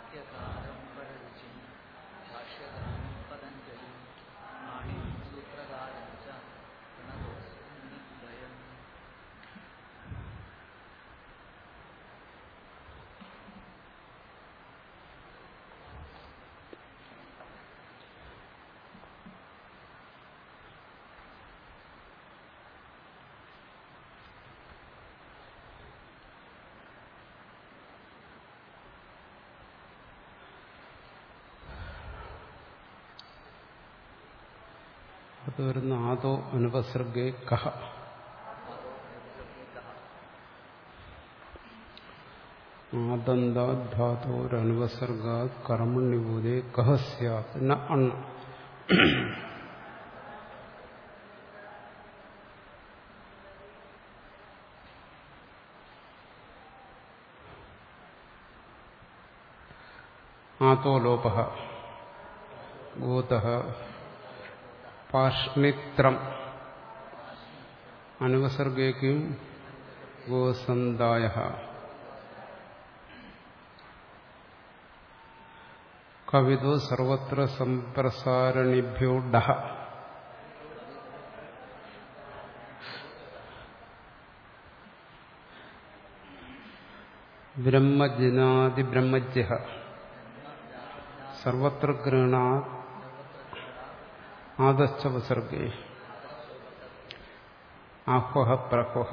സാഹിത്യകാരം പരരുചിം ഭാഷ്യകാരം പതഞ്ജലി ആണിം സൂത്രകാരം ച പ്രണതോസ്മിദ്വയം അത് വരുന്ന ആദോ അനുപസർഗേ കഹ ആദന്താധാതോരനുപസർഗാത് കർമ്മണ്യഭൂതേ കഹ സ്യാത് ന അണ്ണ ആതോ ലോപ ഗോത പാഷ്ണിത്രം അനുപസർഗേക്കും ഗോസന്തായ കവിതോ സർവത്ര സംപ്രസാരണിഭ്യോ ഡഹ ബ്രഹ്മജനാദിബ്രഹ്മജ്യ സർവത്ര ഗൃണാ ആദശ്ചവസർഗേ ആഹ്വഹ പ്രഹ്വഹ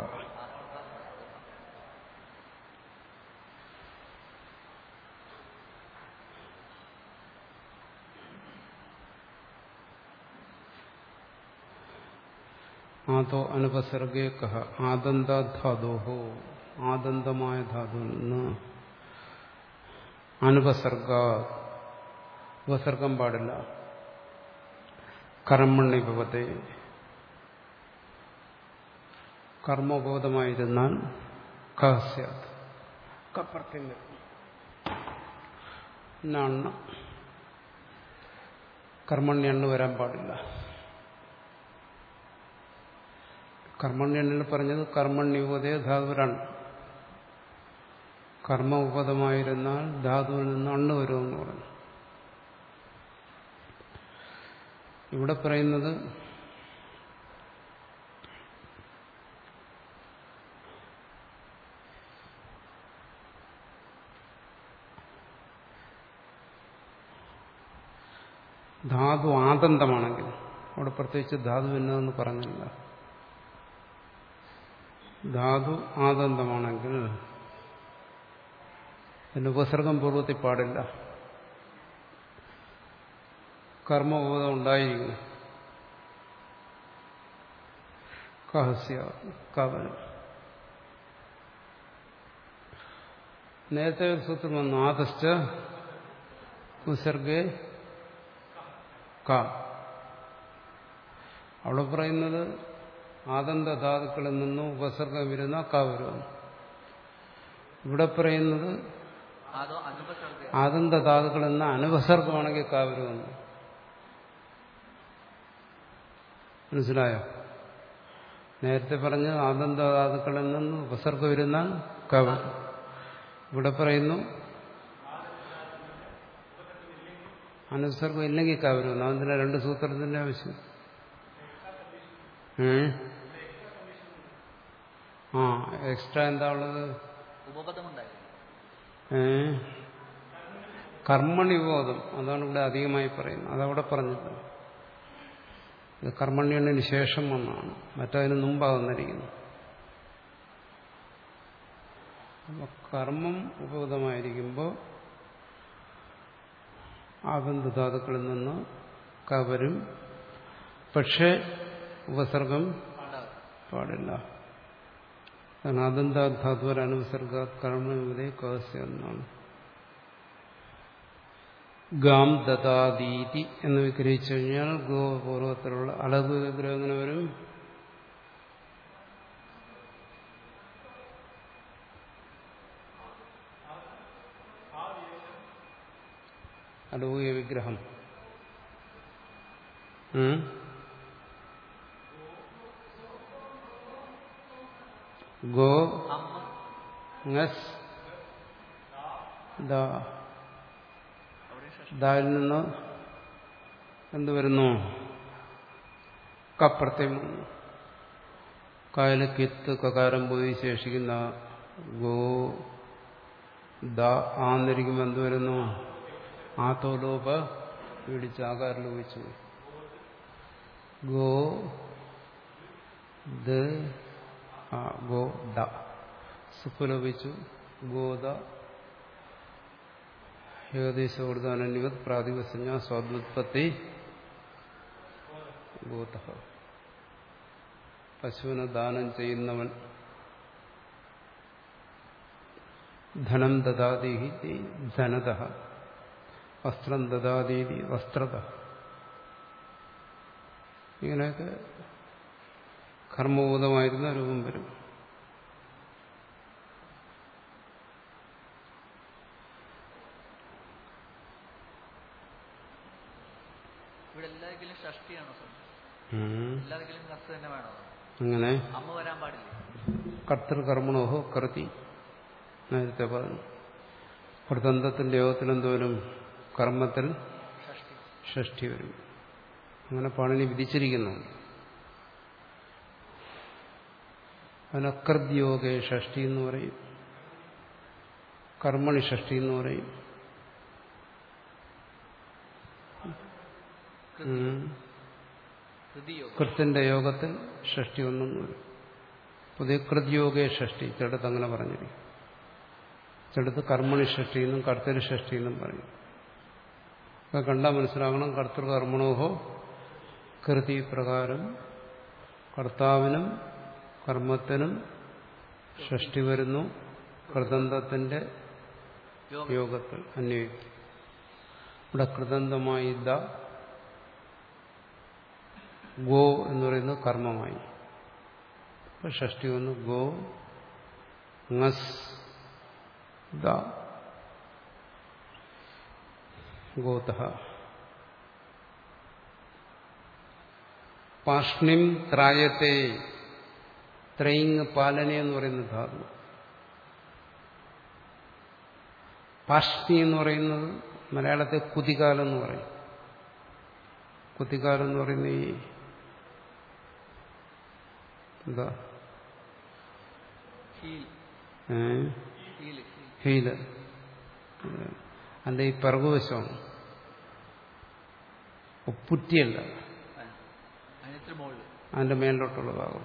ആദോ അനുപസർഗേ കഹ ആദന്താധാതോഹോ ആദന്തമായ ധാതു നിന്ന് അനുപസർഗ ഉപസർഗം പാടില്ല കർമ്മണ്ണി ഭവത്തെ കർമ്മബോധമായിരുന്നാൽ കഹസ്യാത് കപ്പർത്തില്ല എണ്ണ കർമ്മണ്യെണ്ണ് വരാൻ പാടില്ല കർമ്മണ്യെണ്ണിൽ പറഞ്ഞത് കർമ്മണ്യുപതേ ധാതുരാണ് കർമ്മ ഉപതമായിരുന്നാൽ ധാതുവിൽ നിന്ന് അണ്ണ് വരുമെന്ന് പറഞ്ഞു ഇവിടെ പറയുന്നത് ധാതു ആതന്തമാണെങ്കിൽ അവിടെ പ്രത്യേകിച്ച് ധാതു എന്നതെന്ന് പറഞ്ഞില്ല ധാതു ആതന്തമാണെങ്കിൽ അതിന് ഉപസർഗം പൂർവ്വത്തിൽ പാടില്ല കർമ്മബോധം ഉണ്ടായിരിക്കുന്നു കഹസ്യ കവനം നേരത്തെ ഒരു സൂത്രം വന്നു ആദശ്ച ഉസർഗേ ക അവിടെ പറയുന്നത് ആദന്ത ധാതുക്കളിൽ നിന്നും ഉപസർഗം വരുന്ന ക വരുമെന്ന് ഇവിടെ പറയുന്നത് ആദോ അനുപസർഗ ആദന്ത ധാതുക്കളിൽ നിന്ന് അനുപസർഗമാണെങ്കിൽ ക വരുമെന്ന് മനസ്സിലായോ നേരത്തെ പറഞ്ഞ ആദന്ത ധാതുക്കളിൽ നിന്ന് ഉപസർഗം വരുന്നാൽ ക വരും ഇവിടെ പറയുന്നു അനുസർഗം ഇല്ലെങ്കിൽ ക വരുമെന്ന് അതിന് രണ്ട് സൂത്രത്തിന്റെ ആവശ്യം ഏ ആ എക്സ്ട്രാ എന്താ ഉള്ളത് ഉപപദമുണ്ടായിരുന്നു ഏ കർമ്മണിബോധം അതാണ് ഇവിടെ അധികമായി പറയുന്നത് അതവിടെ പറഞ്ഞില്ല ഇത് കർമ്മണ്യണ്ണിന് ശേഷം വന്നാണ് മറ്റതിന് മുമ്പാ വന്നിരിക്കുന്നു അപ്പൊ കർമ്മം ഉപഗതമായിരിക്കുമ്പോൾ ആബന്ധധാതുക്കളിൽ നിന്ന് കവരും പക്ഷേ ഉപസർഗം ഉണ്ടാകും പാടില്ല കാരണം അദന്താധാതുവര അനുസർഗ കർമ്മവിധേ കവസ്യ എന്നാണ് ഗാം ദതാദീതി എന്ന് വിഗ്രഹിച്ചു കഴിഞ്ഞാൽ ഗോപൂർവത്തിലുള്ള അളവ് വിഗ്രഹം എങ്ങനെ വരും അലൂയ വിഗ്രഹം ഉം? ഗോ അമ്മ ngസ് ദ ദാലിൽ നിന്ന് എന്ത് വരുന്നു കപ്രത്യം വന്നു കായൽ കിത്ത് കകാരം പോയി ശേഷിക്കുന്ന ഗോ ദ ആന്നിരിക്കുമ്പോൾ എന്ത് വരുന്നു ആത്തോലോപ പിടിച്ച് ആകാരം ലോപിച്ചു ഗോ ദ ആ ഗോ ദ സുപ്പലോപിച്ചു ഗോദ ഏകദേശ കൊടുത്താനന്യവത് പ്രാതിപസഞ്ജ സ്വാദ്വുത്പത്തി ഗോത പശുവിന് ദാനം ചെയ്യുന്നവൻ ധനം ദദാതീഹി ധനത വസ്ത്രം ദദാതീതി വസ്ത്രത ഇങ്ങനെയൊക്കെ കർമ്മബോധമായിരുന്ന രൂപം വരും ഇവിടെ എല്ലാവർക്കും ഷഷ്ടിയാണോ സ്വാമി ഉം. എല്ലാവർക്കും കത്ത് തന്നെ വേണോ അങ്ങനെ അമ്മ വരാൻ പാടില്ലേ കർത്തൃകർമ്മണോഹോ കൃതി നേരത്തെ പറഞ്ഞു കൃതന്തത്തിന്റെ യോഗത്തിൽ എന്തോരും കർമ്മത്തിൽ ഷഷ്ടി ഷഷ്ടി വരും അങ്ങനെ പാണിനി വിധിച്ചിരിക്കുന്നുണ്ട് അതിനക്രദ്യോഗേ ഷഷ്ടി എന്ന് പറയും കർമ്മണി ഷഷ്ടി എന്ന് പറയും ഉം. ഹൃദിയോ കൃത്തിന്റെ യോഗത്തിൽ ഷഷ്ടി ഒന്നെന്ന് വരും പുതിയ കൃദ്യോഗേ ഷഷ്ടി ചിലടത്ത് അങ്ങനെ പറഞ്ഞിരിക്കും ചിലടത്ത് കർമ്മണി ഷഷ്ടി എന്നും കർത്തരി ഷഷ്ടി എന്നും പറയും ഒക്കെ കണ്ടാൽ മനസ്സിലാകണം കർത്തൃകർമ്മണോഹോ കൃതി പ്രകാരം കർത്താവിനും കർമ്മത്തിനും ഷഷ്ടി വരുന്നു കൃതന്തത്തിന്റെ യോഗം യോഗത്തിൽ അന്വയിക്കും ഇവിടെ കൃതന്തമായി ദ ഗോ എന്ന് പറയുന്നത് കർമ്മമായി ഇപ്പൊ ഷഷ്ടി വന്നു ഗോ ngസ് ദ ഗോത പാഷ്ണിം ത്രായത്തെ ത്രയിങ് പാലന എന്ന് പറയുന്ന ധാതു പാഷ്ണി എന്ന് പറയുന്നത് മലയാളത്തിൽ കുതികാലം എന്ന് പറയും കുതികാലം എന്ന് പറയുന്ന ഈ എന്താ ഹീൽ ഏ ഹീൽ ഹീൽ ഹീല് അതിന്റെ ഈ പിറകുവശമാണ് ഒപ്പുറ്റിയല്ല അതിനിത്ര മുകളിൽ അതിന്റെ മേലോട്ടുള്ള ഭാഗം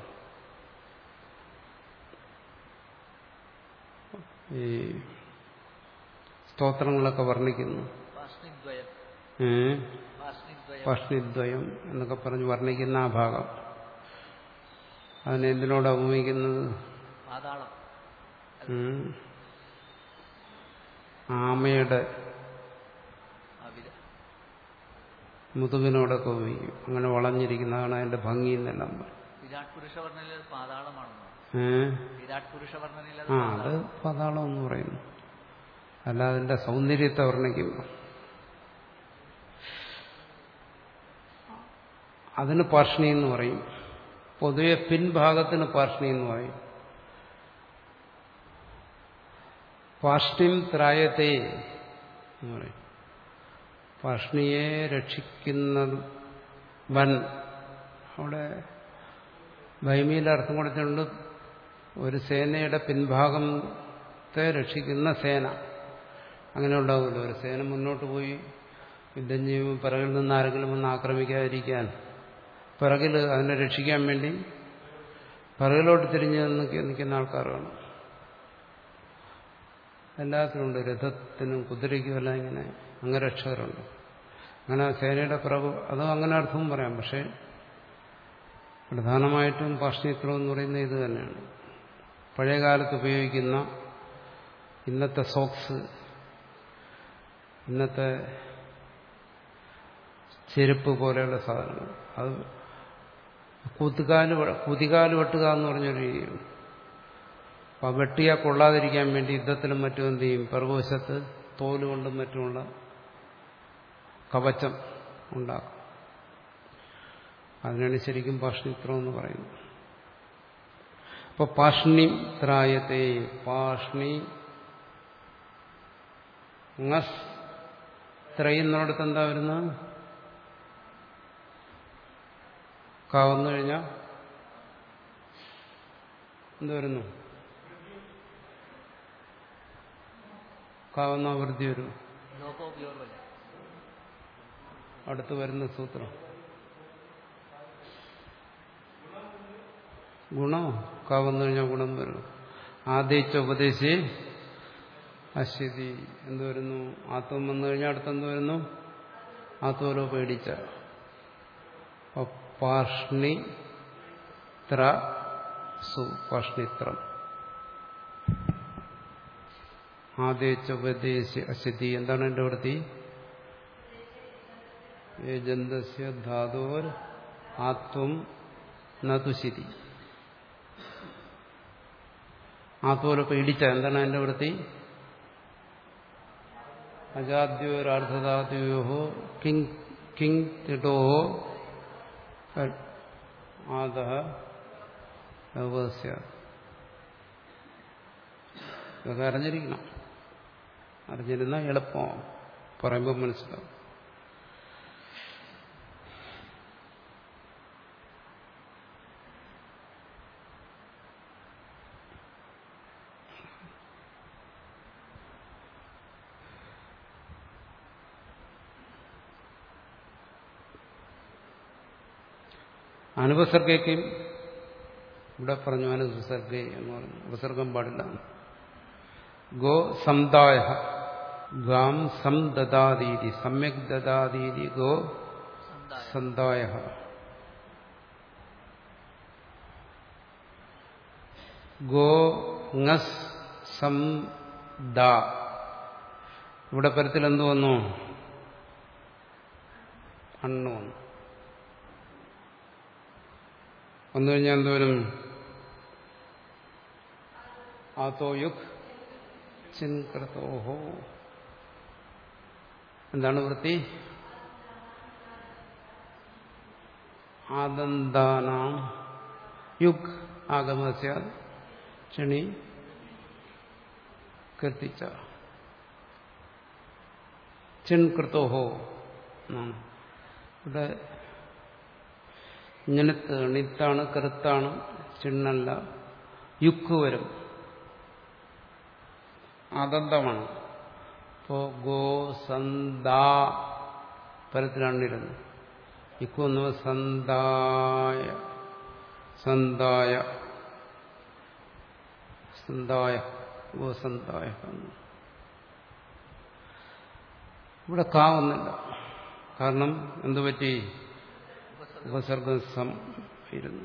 ഈ സ്തോത്രങ്ങളൊക്കെ വർണ്ണിക്കുന്നു പാഷ്ണിദ്വയം ഏ പാഷ്ണിദ്വയം പഷ്ണിദ്വയം എന്നൊക്കെ പറഞ്ഞ് വർണ്ണിക്കുന്ന ആ ഭാഗം അതിനെ എന്തിനോട് ഉപമിക്കുന്നത് പാതാളം ഉം. ആമയുടെ അവിര മുതുകിനോടൊക്കെ ഉപയോഗിക്കും അങ്ങനെ വളഞ്ഞിരിക്കുന്നതാണ് അതിന്റെ ഭംഗി എന്നെല്ലാം പറയും വിരാട് പുരുഷ വർണ്ണനയിൽ അത് പാതാളമാണെന്ന് ഏ വിരാട് പുരുഷ വർണ്ണനയിൽ അത് ആ അത് പതാളം എന്ന് പറയുന്നു അല്ല അതിന്റെ സൗന്ദര്യത്തെ വർണ്ണിക്കുന്നു അതിന് പാർഷ്ണി എന്ന് പറയും പൊതുവെ പിൻഭാഗത്തിന് പാർഷ്ണി എന്ന് പറയും പാഷ്ണിം ത്രായത്തെ എന്ന് പറയും പാഷ്ണിയെ രക്ഷിക്കുന്നത് വൻ അവിടെ ഭൈമിയിൽ അർത്ഥം കൊടുത്തിട്ടുണ്ട് ഒരു സേനയുടെ പിൻഭാഗത്തെ രക്ഷിക്കുന്ന സേന അങ്ങനെ ഉണ്ടാവുമല്ലോ ഒരു സേന മുന്നോട്ട് പോയി യുദ്ധം ചെയ്യുമ്പോൾ പിറകിൽ നിന്ന് ആരെങ്കിലും വന്ന് ആക്രമിക്കാതിരിക്കാൻ പിറകിൽ അതിനെ രക്ഷിക്കാൻ വേണ്ടി പിറകിലോട്ട് തിരിഞ്ഞ് നിൽക്ക- നിൽക്കുന്ന ആൾക്കാർ വേണം എല്ലാത്തിനും ഉണ്ട് രഥത്തിനും കുതിരയ്ക്കും എല്ലാം ഇങ്ങനെ അംഗരക്ഷകരുണ്ട് അങ്ങനെ സേനയുടെ പിറകു അതും അങ്ങനെ അർത്ഥവും പറയാം പക്ഷേ പ്രധാനമായിട്ടും പാഷ്ണിത്രം എന്ന് പറയുന്നത് ഇത് തന്നെയാണ് പഴയകാലത്ത് ഉപയോഗിക്കുന്ന ഇന്നത്തെ സോക്സ് ഇന്നത്തെ ചെരുപ്പ് പോലെയുള്ള സാധനങ്ങൾ അത് കുതികാല് വെ- കുതികാല് വെട്ടുക എന്ന് പറഞ്ഞൊരു രീതിയുണ്ട് അപ്പം ആ വെട്ടിയാൽ കൊള്ളാതിരിക്കാൻ വേണ്ടി യുദ്ധത്തിലും മറ്റും എന്ത് ചെയ്യും പിറകുവശത്ത് തോലുകൊണ്ടും മറ്റുമുള്ള കവചം ഉണ്ടാക്കും അതിനാണ് ശരിക്കും പാഷ്ണിത്രം എന്ന് പറയുന്നത് അപ്പൊ പാഷ്ണി ത്രായത്തെ പാഷ്ണി ngസ് ത്രയെന്നിടത്ത് എന്താ വരുന്നത് കാവന്നു കഴിഞ്ഞാൽ എന്ത് വരുന്നു കാവുന്ന വൃത്തി വരും ലോകോപയോഗമല്ല അടുത്ത് വരുന്ന സൂത്രം ഗുണോ കാവുന്നു കഴിഞ്ഞാൽ ഗുണം വരും ആദ്യിച്ച ഉപദേശി അശ്വതി എന്ത് വരുന്നു ആത്മം വന്നു കഴിഞ്ഞാൽ അടുത്തെന്ത് വരുന്നു ആത്മലോ പേടിച്ച അപ്പൊ പാർഷ്ണി ത്ര സു പാർഷ്ണിത്രം ആദ്യിച്ച ഉപദേശി അശ്വതി എന്താണ് എന്റെ വൃത്തി ഏജന്തസ്യ ധാതോർ ആത്വം നതുശിതി ആത്മോലെ പീഡിച്ച എന്താണ് അതിന്റെ വൃത്തി അജാദ്യോരാർദ്ധധാതുയോ കിങ് കിങ് തിടോ ആദ ഇതൊക്കെ അറിഞ്ഞിരിക്കണം അറിഞ്ഞിരുന്ന എളുപ്പമാവും പറയുമ്പോൾ മനസ്സിലാവും അനുപസർഗയ്ക്കും ഇവിടെ പറഞ്ഞു അനുപസർഗ എന്ന് പറഞ്ഞു ഉപസർഗം പാടില്ല ഗോ സംദായ ഗാം സം ദദാതീതി സമ്യക് ദദാതീതി ഗോ സന്തായ സന്തായ ഗോ ngസ് സം ദ ഇവിടെ പരത്തിൽ എന്ത് വന്നു അണ്ണ് വന്നു വന്നു കഴിഞ്ഞാൽ എന്തോരും ആത്തോയുക് ചിൻകൃതോഹോ എന്താണ് വൃത്തി ആദന്താനാം യുഗ് ആഗമസ്യ ക്ഷണി കീർത്തിച്ച ചിൻകൃതോഹോ എന്നാണ് ഇവിടെ ഇങ്ങനത്ത് നിത്താണ് കറുത്താണ് ചിണ്ണല്ല യുക്ക് വരും ആദന്തമാണ് ഇപ്പോ ഗോ സന്താ പരത്തിലാണ്ടിരുന്നു ഇക്കൊന്നു സന്തായ സന്തായ സന്തായ ഗോസന്തായ എന്ന്. ഇവിടെ കാവുന്നില്ല കാരണം എന്തുപറ്റി ഉപസർഗം സം ഇരുന്നു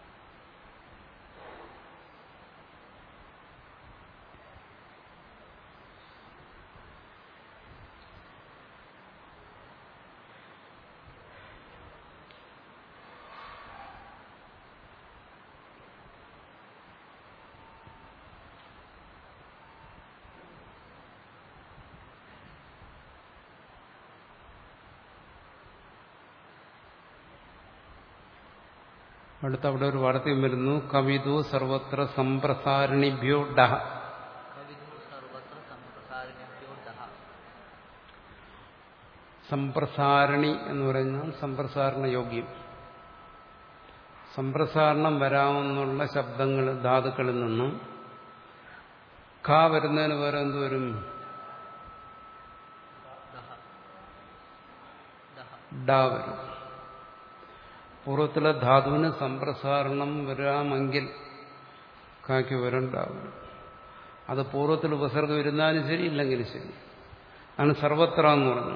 അടുത്ത അവിടെ ഒരു വാർത്തയും വരുന്നു കവിതു സർവത്ര സംപ്രസാരണിഭ്യോ ഡഹ കവിതു സർവത്ര സംപ്രസാരിണഭ്യോ ദഹ സംപ്രസാരണി എന്ന് പറഞ്ഞാൽ സംപ്രസാരണ യോഗ്യം സംപ്രസാരണം വരാമെന്നുള്ള ശബ്ദങ്ങൾ ധാതുക്കളിൽ നിന്നും ഖ വരുന്നതിന് പകരം എന്തുവരും ദഹ ദഹ ഡ വരും പൂർവ്വത്തിലെ ധാതുവിന് സംപ്രസാരണം വരാമെങ്കിൽ കായ്ക്ക് വരണ്ടാവും അത് പൂർവ്വത്തിൽ ഉപസർഗം ഇരുന്നാലും ശരി ഇല്ലെങ്കിലും ശരി ആണ് സർവത്ര എന്ന് പറഞ്ഞു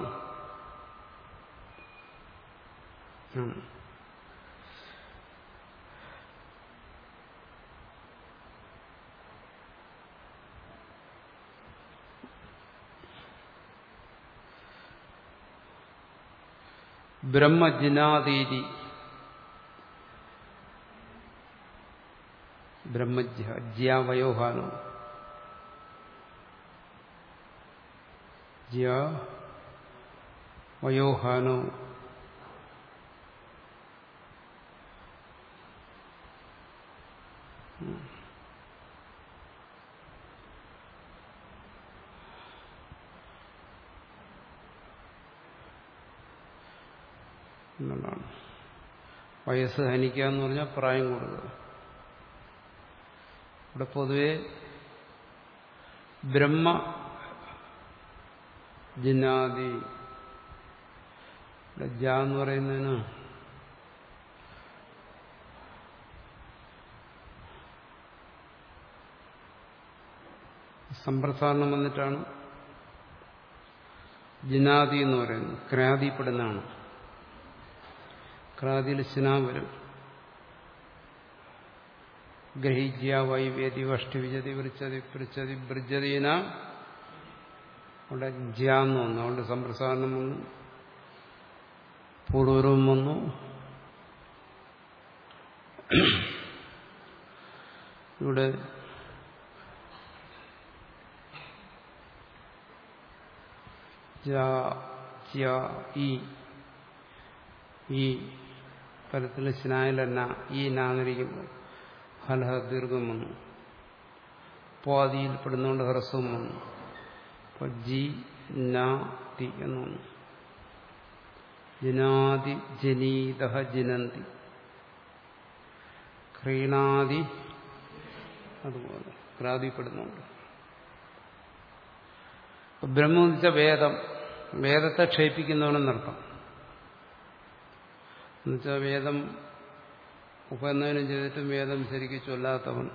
ഉം. ബ്രഹ്മജിനാദീതി ബ്രഹ്മജ്യ ജ്യാവയോഹാനോ ജ്യ വയോഹാനോ എന്നുള്ളതാണ് വയസ്സ് ഹനിക്കുക എന്ന് പറഞ്ഞാൽ പ്രായം കൂടുക ഇവിടെ പൊതുവെ ബ്രഹ്മ ജിന്നാദി ഇവിടെ ജ എന്ന് പറയുന്നതിന് സമ്പ്രസാരണം വന്നിട്ടാണ് ജിനാദി എന്ന് പറയുന്നത് ക്രാതിപ്പെടുന്നതാണ് ക്രാതിയിൽ ശിനാ വരും ഗ്രഹിജ്യ വൈവേദി വഷ്ടി വിജതി വൃച്ചതി പൃച്ചതി ബ്രജതീന അവിടെ ജ്യാന്ന് വന്നു അതുകൊണ്ട് സമ്പ്രസാരണം വന്നു പൂർവരവും വന്നു ഇവിടെ ഈ ഈ തരത്തിൽ സ്നായിലല്ല ഈ നാന്നിരിക്കുമ്പോൾ ഹലഹ ദീർഘം വന്നു പോതിയിൽ പെടുന്നതുകൊണ്ട് ഹ്രസ്വം വന്നു അപ്പൊ ജി നാ തി എന്ന് വന്നു ജനാതി ജനീത ജിനന്തി ക്രീണാതി അതുപോലെ ക്രാതിപ്പെടുന്നുണ്ട് ബ്രഹ്മം എന്ന് വെച്ചാൽ വേദം വേദത്തെ ക്ഷയിപ്പിക്കുന്നവനെന്നർത്ഥം എന്നുവെച്ചാൽ വേദം ഉപനയനം ചെയ്തിട്ടും വേദം ശരിക്കും ചൊല്ലാത്തവൻ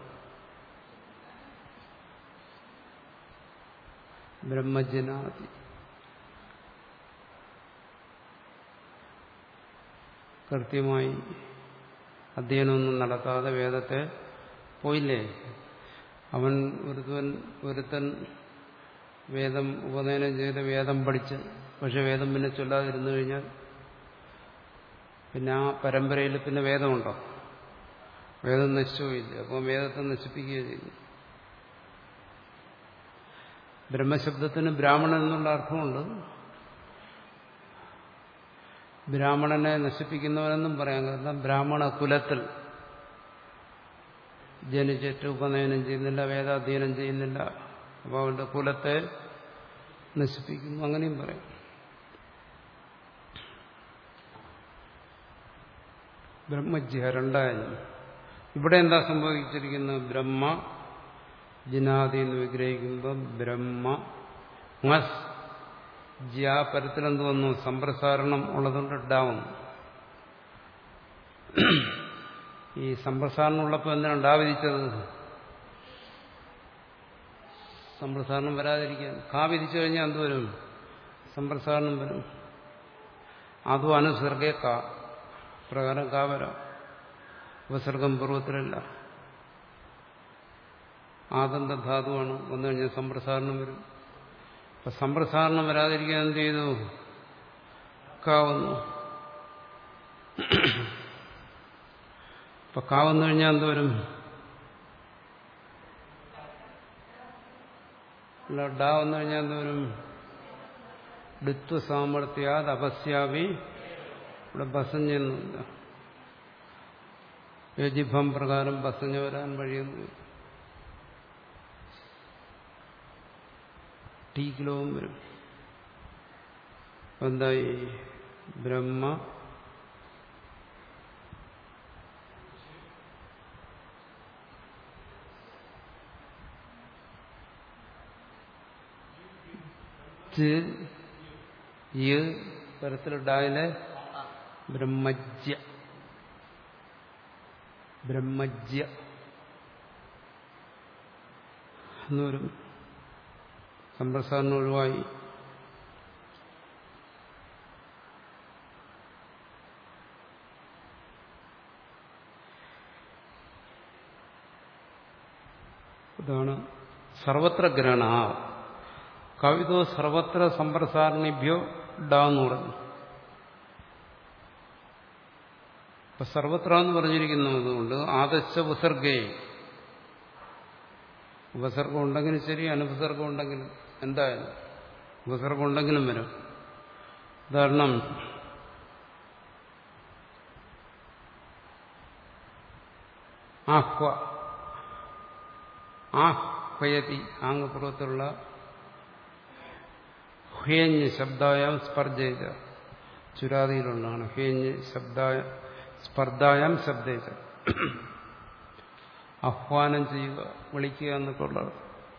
ബ്രഹ്മജനാതി കൃത്യമായി അധ്യയനമൊന്നും നടത്താതെ വേദത്തെ പോയില്ലേ അവൻ ഒരുത്തൻ ഒരുത്തൻ വേദം ഉപനയനം ചെയ്ത് വേദം പഠിച്ച് പക്ഷെ വേദം പിന്നെ ചൊല്ലാതിരുന്നു കഴിഞ്ഞാൽ പിന്നെ ആ പരമ്പരയിൽ പിന്നെ വേദമുണ്ടോ വേദം നശിച്ചുപോയില്ല അപ്പോൾ വേദത്തെ നശിപ്പിക്കുകയും ചെയ്തു ബ്രഹ്മശബ്ദത്തിന് ബ്രാഹ്മണൻ എന്നുള്ള അർത്ഥമുണ്ട് ബ്രാഹ്മണനെ നശിപ്പിക്കുന്നവനെന്നും പറയാം കാരണം ബ്രാഹ്മണ കുലത്തിൽ ജനിച്ചിട്ട് ഉപനയനം ചെയ്യുന്നില്ല വേദാധ്യയനം ചെയ്യുന്നില്ല അപ്പോൾ അവന്റെ കുലത്തെ നശിപ്പിക്കുന്നു അങ്ങനെയും പറയാം ബ്രഹ്മജ്യ രണ്ടായാലും ഇവിടെ എന്താ സംഭവിച്ചിരിക്കുന്നത് ബ്രഹ്മ ജിനാദി എന്ന് വിഗ്രഹിക്കുമ്പോൾ ബ്രഹ്മ മസ് ജ്യാ പരത്തിലെന്ത് വന്നു സമ്പ്രസാരണം ഉള്ളതുകൊണ്ട് ഇടാവുന്നു ഈ സമ്പ്രസാരണം ഉള്ളപ്പോൾ എന്തിനാണ് ഉണ്ടാവിരിച്ചത് സമ്പ്രസാരണം വരാതിരിക്കാൻ കാ വിധിച്ചു കഴിഞ്ഞാൽ എന്ത് വരും സമ്പ്രസാരണം വരും അതും അനുസർഗേ കാ പ്രകാരം കാ വരാം ഉപസർഗം പൂർവ്വത്തിലല്ല ആദന്ത ധാതുവാണ് വന്നു കഴിഞ്ഞാൽ സമ്പ്രസാരണം വരും അപ്പൊ സമ്പ്രസാരണം വരാതിരിക്കാൻ എന്ത് ചെയ്തു കാവുന്നു അപ്പൊ കാവന്നു കഴിഞ്ഞാൽ എന്ത് വരും അല്ല ഡാ വന്നു കഴിഞ്ഞാൽ എന്ത് വരും ഡിത്വ സാമർത്ഥ്യാത് അപസ്യാവി ഇവിടെ ബസഞ്ഞൊന്നുമില്ല യജിഭം പ്രകാരം ബസഞ്ഞ വരാൻ വഴിയൊന്നും ടീ കിലോവും വരും എന്തായി ബ്രഹ്മ ഈ തരത്തിലുണ്ടായാല് ബ്രഹ്മജ്യ ബ്രഹ്മജ്യ എന്നൊരു സമ്പ്രസാരണം ഒഴിവായി ഇതാണ് സർവത്ര ഗ്രഹണ കവിതോ സർവത്ര സമ്പ്രസാരണിഭ്യോ ഡാന്ന് പറഞ്ഞു അപ്പൊ സർവത്ര എന്ന് പറഞ്ഞിരിക്കുന്നതുകൊണ്ട് ആദശ ഉപസർഗേ ഉപസർഗം ഉണ്ടെങ്കിലും ശരി അനുപസർഗം ഉണ്ടെങ്കിലും എന്തായാലും ഉപസർഗം ഉണ്ടെങ്കിലും വരും ഉദാഹരണം ആഹ്വ ആഹ്വയതി ആംഗപൂർവത്തിലുള്ള ഹ്വേഞ്ഞ് ശബ്ദായം സ്പർജയിത ചുരാതിയിലുള്ളതാണ് ഹേഞ്ഞ് ശബ്ദായ സ്പർദ്ധായം ശബ്ദേച്ച ആഹ്വാനം ചെയ്യുക വിളിക്കുക എന്നൊക്കെ ഉള്ളത്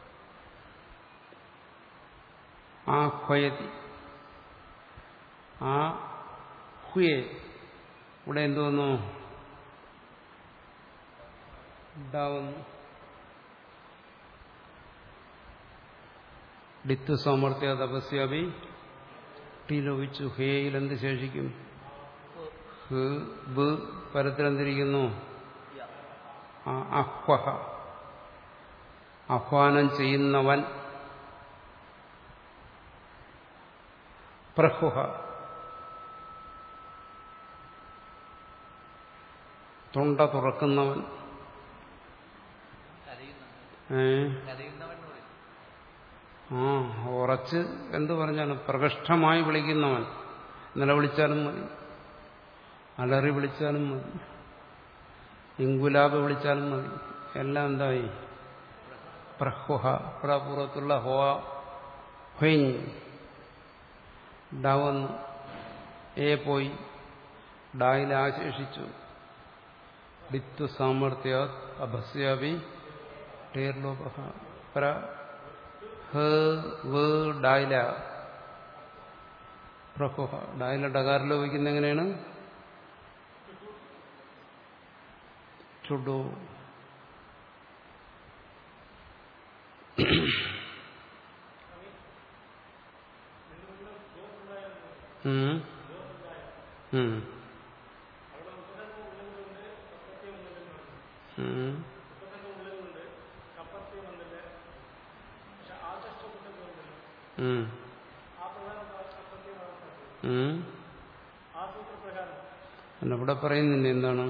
ആ ഹ്വയതി ആ ഹുയെ ഇവിടെ എന്തോന്നു ഉണ്ടാവുന്നു ഡിത്തു സാമർത്ഥ്യ തപസ്യാപി ടി ലോപിച്ചു ഹേയിൽ എന്ത് ശേഷിക്കും ഹ് ബ് പരത്തിലെന്തിരിക്കുന്നു യ ആ അഹ്വഹ ആഹ്വാനം ചെയ്യുന്നവൻ പ്രഹുഹ തൊണ്ട തുറക്കുന്നവൻ കരയുന്നുണ്ട് ഏ കരയുന്നവൻ എന്ന് പറയും ആ ഉറച്ച് എന്ത് പറഞ്ഞാലും പ്രകൃഷ്ടമായി വിളിക്കുന്നവൻ നിലവിളിച്ചാലും മതി അലറി വിളിച്ചാലും മതി ഇങ്കുലാബ് വിളിച്ചാലും മതി എല്ലാം എന്തായി പ്രഹുഹ പുറത്തുള്ള ഹോ ഹൊയിൻ ഡാവന്നു എ പോയി ഡായിൽ ആശേഷിച്ചു ഡിത്തു സാമർത്ഥ്യ അഭസ്യാപി ടേർലോപ പ്ര ഹ വ് ഡായില പ്രഹുഹ ഡായില ഡകാറിൽ വയ്ക്കുന്ന എങ്ങനെയാണ് ചുടു ഉം. ഉം. ഉം. ഉം. ഉം. അല്ല, ഇവിടെ പറയുന്നില്ല എന്താണ്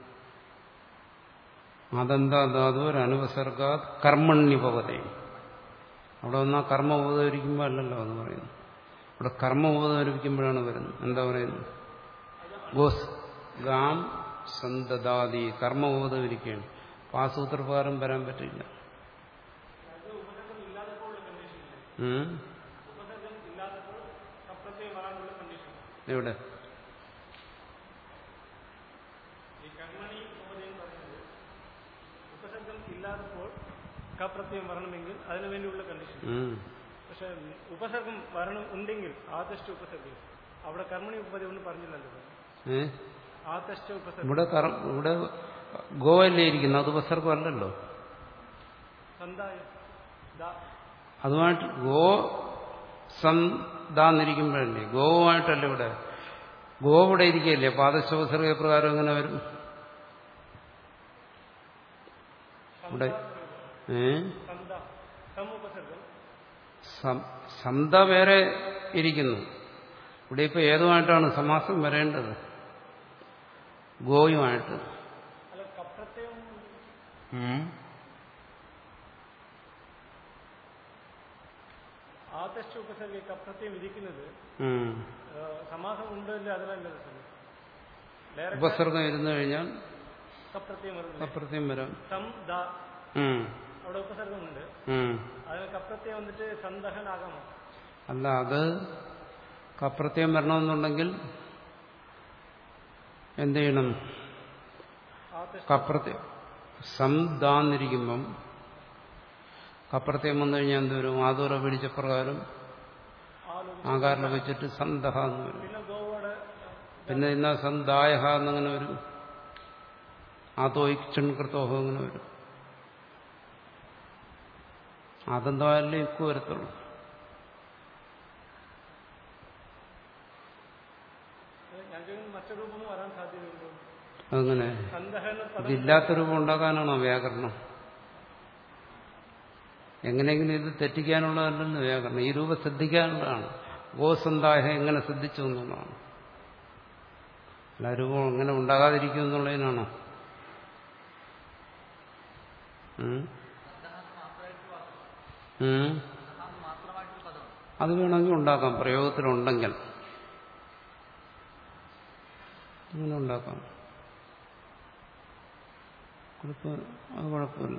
അതെന്താ ധാതു ഒരു അനുപസർഗ കർമ്മണ്യപവതേ അവിടെ വന്നാൽ കർമ്മ ഉപകരിക്കുമ്പോൾ അല്ലല്ലോ എന്ന് പറയുന്നു ഇവിടെ കർമ്മ ഉപകരിക്കുമ്പോഴാണ് വരുന്നത് എന്താ പറയുന്നത് ഗോസ് ഗാം സന്തദാദി കർമ്മ ഉപകരിക്കുകയാണ് അപ്പൊ ആ സൂത്രപ്രകാരം വരാൻ പറ്റില്ല ഉം? എവിടെ ഉപസർഗം ഇല്ലാത്തപ്പോൾ കപ്രത്യം വരണമെങ്കിൽ അതിനു വേണ്ടിയുള്ള കണ്ടീഷൻ ഉം. പക്ഷെ ഉപസർഗം വരണം ഉണ്ടെങ്കിൽ ആദർശ ഉപസർഗം അവിടെ കർമ്മണി ഉപതി ഒന്നും പറഞ്ഞില്ലല്ലോ ഏ ആദർശ ഉപസർഗം ഇവിടെ കർ- ഇവിടെ ഗോവല്ലേ ഇരിക്കുന്നത് അത് ഉപസർഗമല്ലല്ലോ സന്തായ ദാ അതുമായിട്ട് ഗോ സന്താന്നിരിക്കുമ്പോഴല്ലേ ഗോവുമായിട്ടല്ല ഇവിടെ ഗോ ഇവിടെ ഇരിക്കുകയല്ലേ പാദശോസർഗ പ്രകാരം എങ്ങനെ വരും ഇവിടെ ഏ സന്ത സം ഉപസർഗം സം- സന്ത വേറെ ഇരിക്കുന്നു ഇവിടെ ഇപ്പൊ ഏതുമായിട്ടാണ് സമാസം വരേണ്ടത് ഗോയുമായിട്ട് അല്ല കപ്രത്യം ഉം. ആദർശ ഉപസർഗ കപ്രത്യം വിധിക്കുന്നത് ഉം. ആ, സമാസം ഉണ്ടല്ലോ അതിലല്ലത് ഡയറക്റ്റ് ഉപസർഗം ഇരുന്നു കഴിഞ്ഞാൽ കപ്രത്യം വരുന്നില്ല അപ്രത്യം വരാം സം ദ ഉം. അവിടെ ഉപസർഗമുണ്ട് ഉം. അതിന് കപ്രത്യം വന്നിട്ട് സന്ദഹനാകാമോ അല്ല അത് കപ്രത്യം വരണമെന്നുണ്ടെങ്കിൽ എന്ത് ചെയ്യണം ആദർശ കപ്രത്യം സംതാന്നിരിക്കുമ്പം കപ്രത്യം വന്നു കഴിഞ്ഞാൽ എന്ത് വരും ആദൂര പിടിച്ച പ്രകാരം ആലോചി ആകാരം വെച്ചിട്ട് സന്തഹ എന്ന് വരും പിന്നെ ഗോവോടെ പിന്നെ ഇന്ന സന്തായഹ എന്നങ്ങനെ വരും ആതോയിക്ഷൻ കൃത്തോഹം അങ്ങനെ വരും അതെന്തായാലും ഇക്കു വരത്തുള്ളൂ ഞാൻ ചോദിക്കുന്നത് മറ്റൊരു രൂപമൊന്നും വരാൻ സാധ്യതയുണ്ടോ അതങ്ങനെ സന്ദഹ എന്ന പദം ഇതില്ലാത്ത രൂപം ഉണ്ടാക്കാനാണോ വ്യാകരണം എങ്ങനെയെങ്കിലും ഇത് തെറ്റിക്കാനുള്ളതല്ലെന്ന് വ്യാകരണം ഈ രൂപം ശ്രദ്ധിക്കാനുള്ളതാണ് ഗോസന്തായ എങ്ങനെ ശ്രദ്ധിച്ചു എന്നുള്ളതാണ് അല്ല ആ രൂപം എങ്ങനെ ഉണ്ടാകാതിരിക്കും എന്നുള്ളതിനാണോ ഉം? ഉം? മാത്രമായിട്ടൊരു പദമാണ് അത് വേണമെങ്കിൽ ഉണ്ടാക്കാം പ്രയോഗത്തിലുണ്ടെങ്കിൽ അങ്ങനെ ഉണ്ടാക്കാം കുഴപ്പം അത് കുഴപ്പമില്ല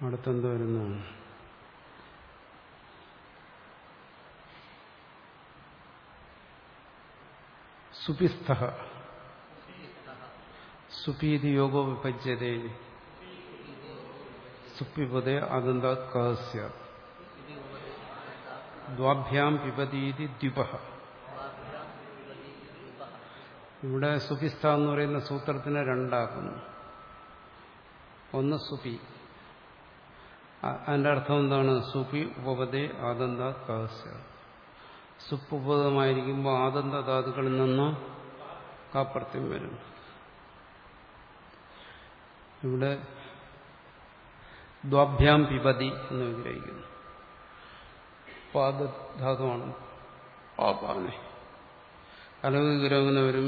അടുത്തെന്ത് വരുന്നു സുപിസ്ഥ സുപീതി യോഗോ വിഭജ്യതേ സുപ്പിപതേ അദന്താത് കഹസ്യ ദ്വാഭ്യാം പിപതീതി ദ്വിപ ഇവിടെ സുപിസ്ഥ എന്ന് പറയുന്ന സൂത്രത്തിനെ രണ്ടാക്കുന്നു ഒന്ന് സുപി അ- അതിന്റെ അർത്ഥം എന്താണ് സുപി ഉപപദേ ആദന്ത കഹസ്യ സുപ്പ് ഉപപദമായിരിക്കുമ്പോൾ ആദന്ത ധാതുക്കളിൽ നിന്ന് കാപ്രത്യം വരും ഇവിടെ ദ്വാഭ്യാം പിപതി എന്ന് വിഗ്രഹിക്കുന്നു പാദധാതുവാണ് പാപാനെ അലവ് വിഗ്രഹം വരും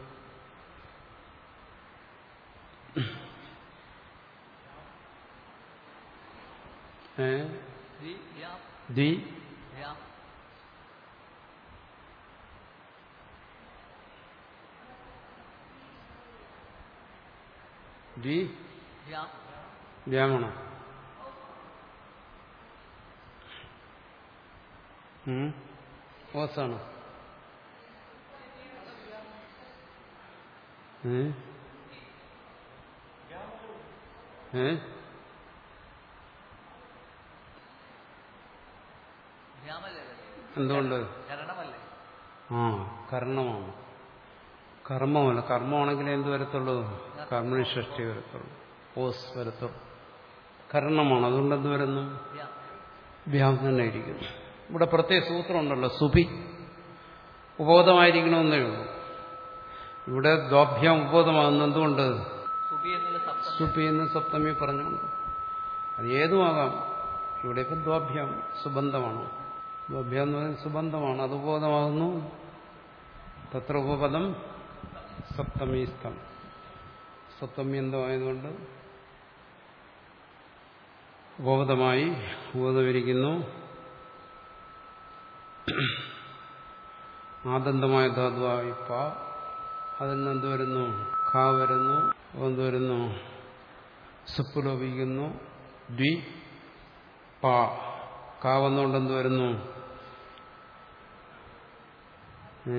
ഏ ദി യാം ദ്വി യാം ദ്വി യാം വ്യാമണ ഓസാണ് ഏ ഏ യാമല്ലേ എന്തുകൊണ്ട് കരണമല്ലേ ആ കർണമാണ് കർമ്മമല്ല കർമ്മമാണെങ്കിൽ എന്ത് വരത്തുള്ളൂ കർമ്മണി ഷഷ്ടി വരത്തുള്ളൂ ഓസ് വരത്തുള്ളൂ കർണമാണ് അതുകൊണ്ട് എന്ത് വരുന്നു യാം വ്യാം തന്നെ ഇരിക്കുന്നു ഇവിടെ പ്രത്യേക സൂത്രം ഉണ്ടല്ലോ സുഭി ഉപബോധമായിരിക്കണമെന്നേ ഉള്ളൂ ഇവിടെ ദ്വാഭ്യാം ഉപബോധമാകുന്ന എന്തുകൊണ്ട് സുബി എന്നുള്ള സപ്തം സുപി എന്ന് സപ്തമി പറഞ്ഞുകൊണ്ട് അത് ഏതുമാകാം ഇവിടെ ഇപ്പം ദ്വാഭ്യാം സുബന്ധമാണ് ദ്വാഭ്യാം എന്ന് പറയുന്നത് സുബന്ധമാണ് അത് ഉപബോധമാകുന്നു തത്ര ഉപപദം സപ്തമി സ്ഥം സപ്തമി എന്തമായതുകൊണ്ട് ഉപബോധമായി ഉപബോധമിരിക്കുന്നു ആദന്തമായ ധാതുവായി പ അതിൽ നിന്ന് എന്ത് വരുന്നു ഖ വരുന്നു എന്ത് വരുന്നു സുപ്പ് ലോപിക്കുന്നു ദ്വി പ ക വന്നുകൊണ്ട് എന്ത് വരുന്നു ഏ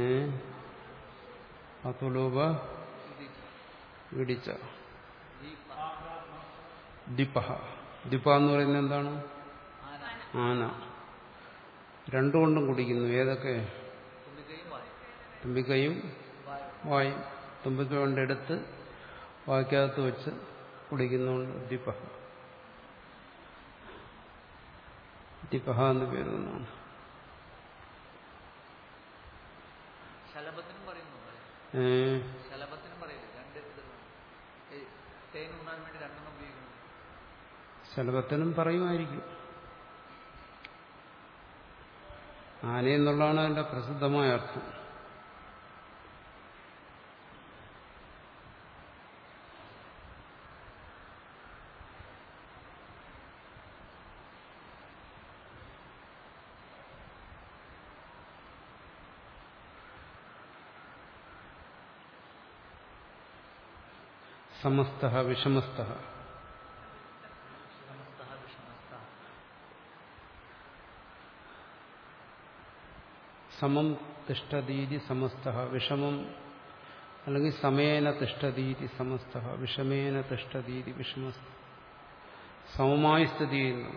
അതുലോപ ഇടിച്ച ദ്വിപഹ ദ്വിപ എന്ന് പറയുന്നത് എന്താണ് ആന ആന രണ്ടുകൊണ്ടും കുടിക്കുന്നു ഏതൊക്കെ തുമ്പിക്കയും വായും തുമ്പിക്കൈയും വായും വായും തുമ്പിക്ക കൊണ്ടെടുത്ത് വായ്ക്കകത്ത് വെച്ച് കുടിക്കുന്നുണ്ട് ദ്വിപഹ ദ്വിപഹ എന്ന് പേര് വന്നാണ് ശലഭത്തിനും പറയുന്നുണ്ട് ഏ ശലഭത്തിനും പറയില്ല രണ്ട് ഇതുണ്ട് ഏയ് തേൻ ഉണ്ണാൻ വേണ്ടി രണ്ടെണ്ണം ഉപയോഗിക്കുന്നു ശലഭത്തിനും പറയുമായിരിക്കും ആനയെന്നുള്ളതാണ് അതിന്റെ പ്രസിദ്ധമായ അർത്ഥം സമസ്ത വിഷമസ്ത സമസ്തഃ വിഷമസ്തഃ സമം തിഷ്ടതീതി സമസ്ത വിഷമം അല്ലെങ്കിൽ സമേന തിഷ്ടതീതി സമസ്ത വിഷമേന തിഷ്ടതീതി വിഷമസ്ത സമമായി സ്ഥിതി ചെയ്യുന്നു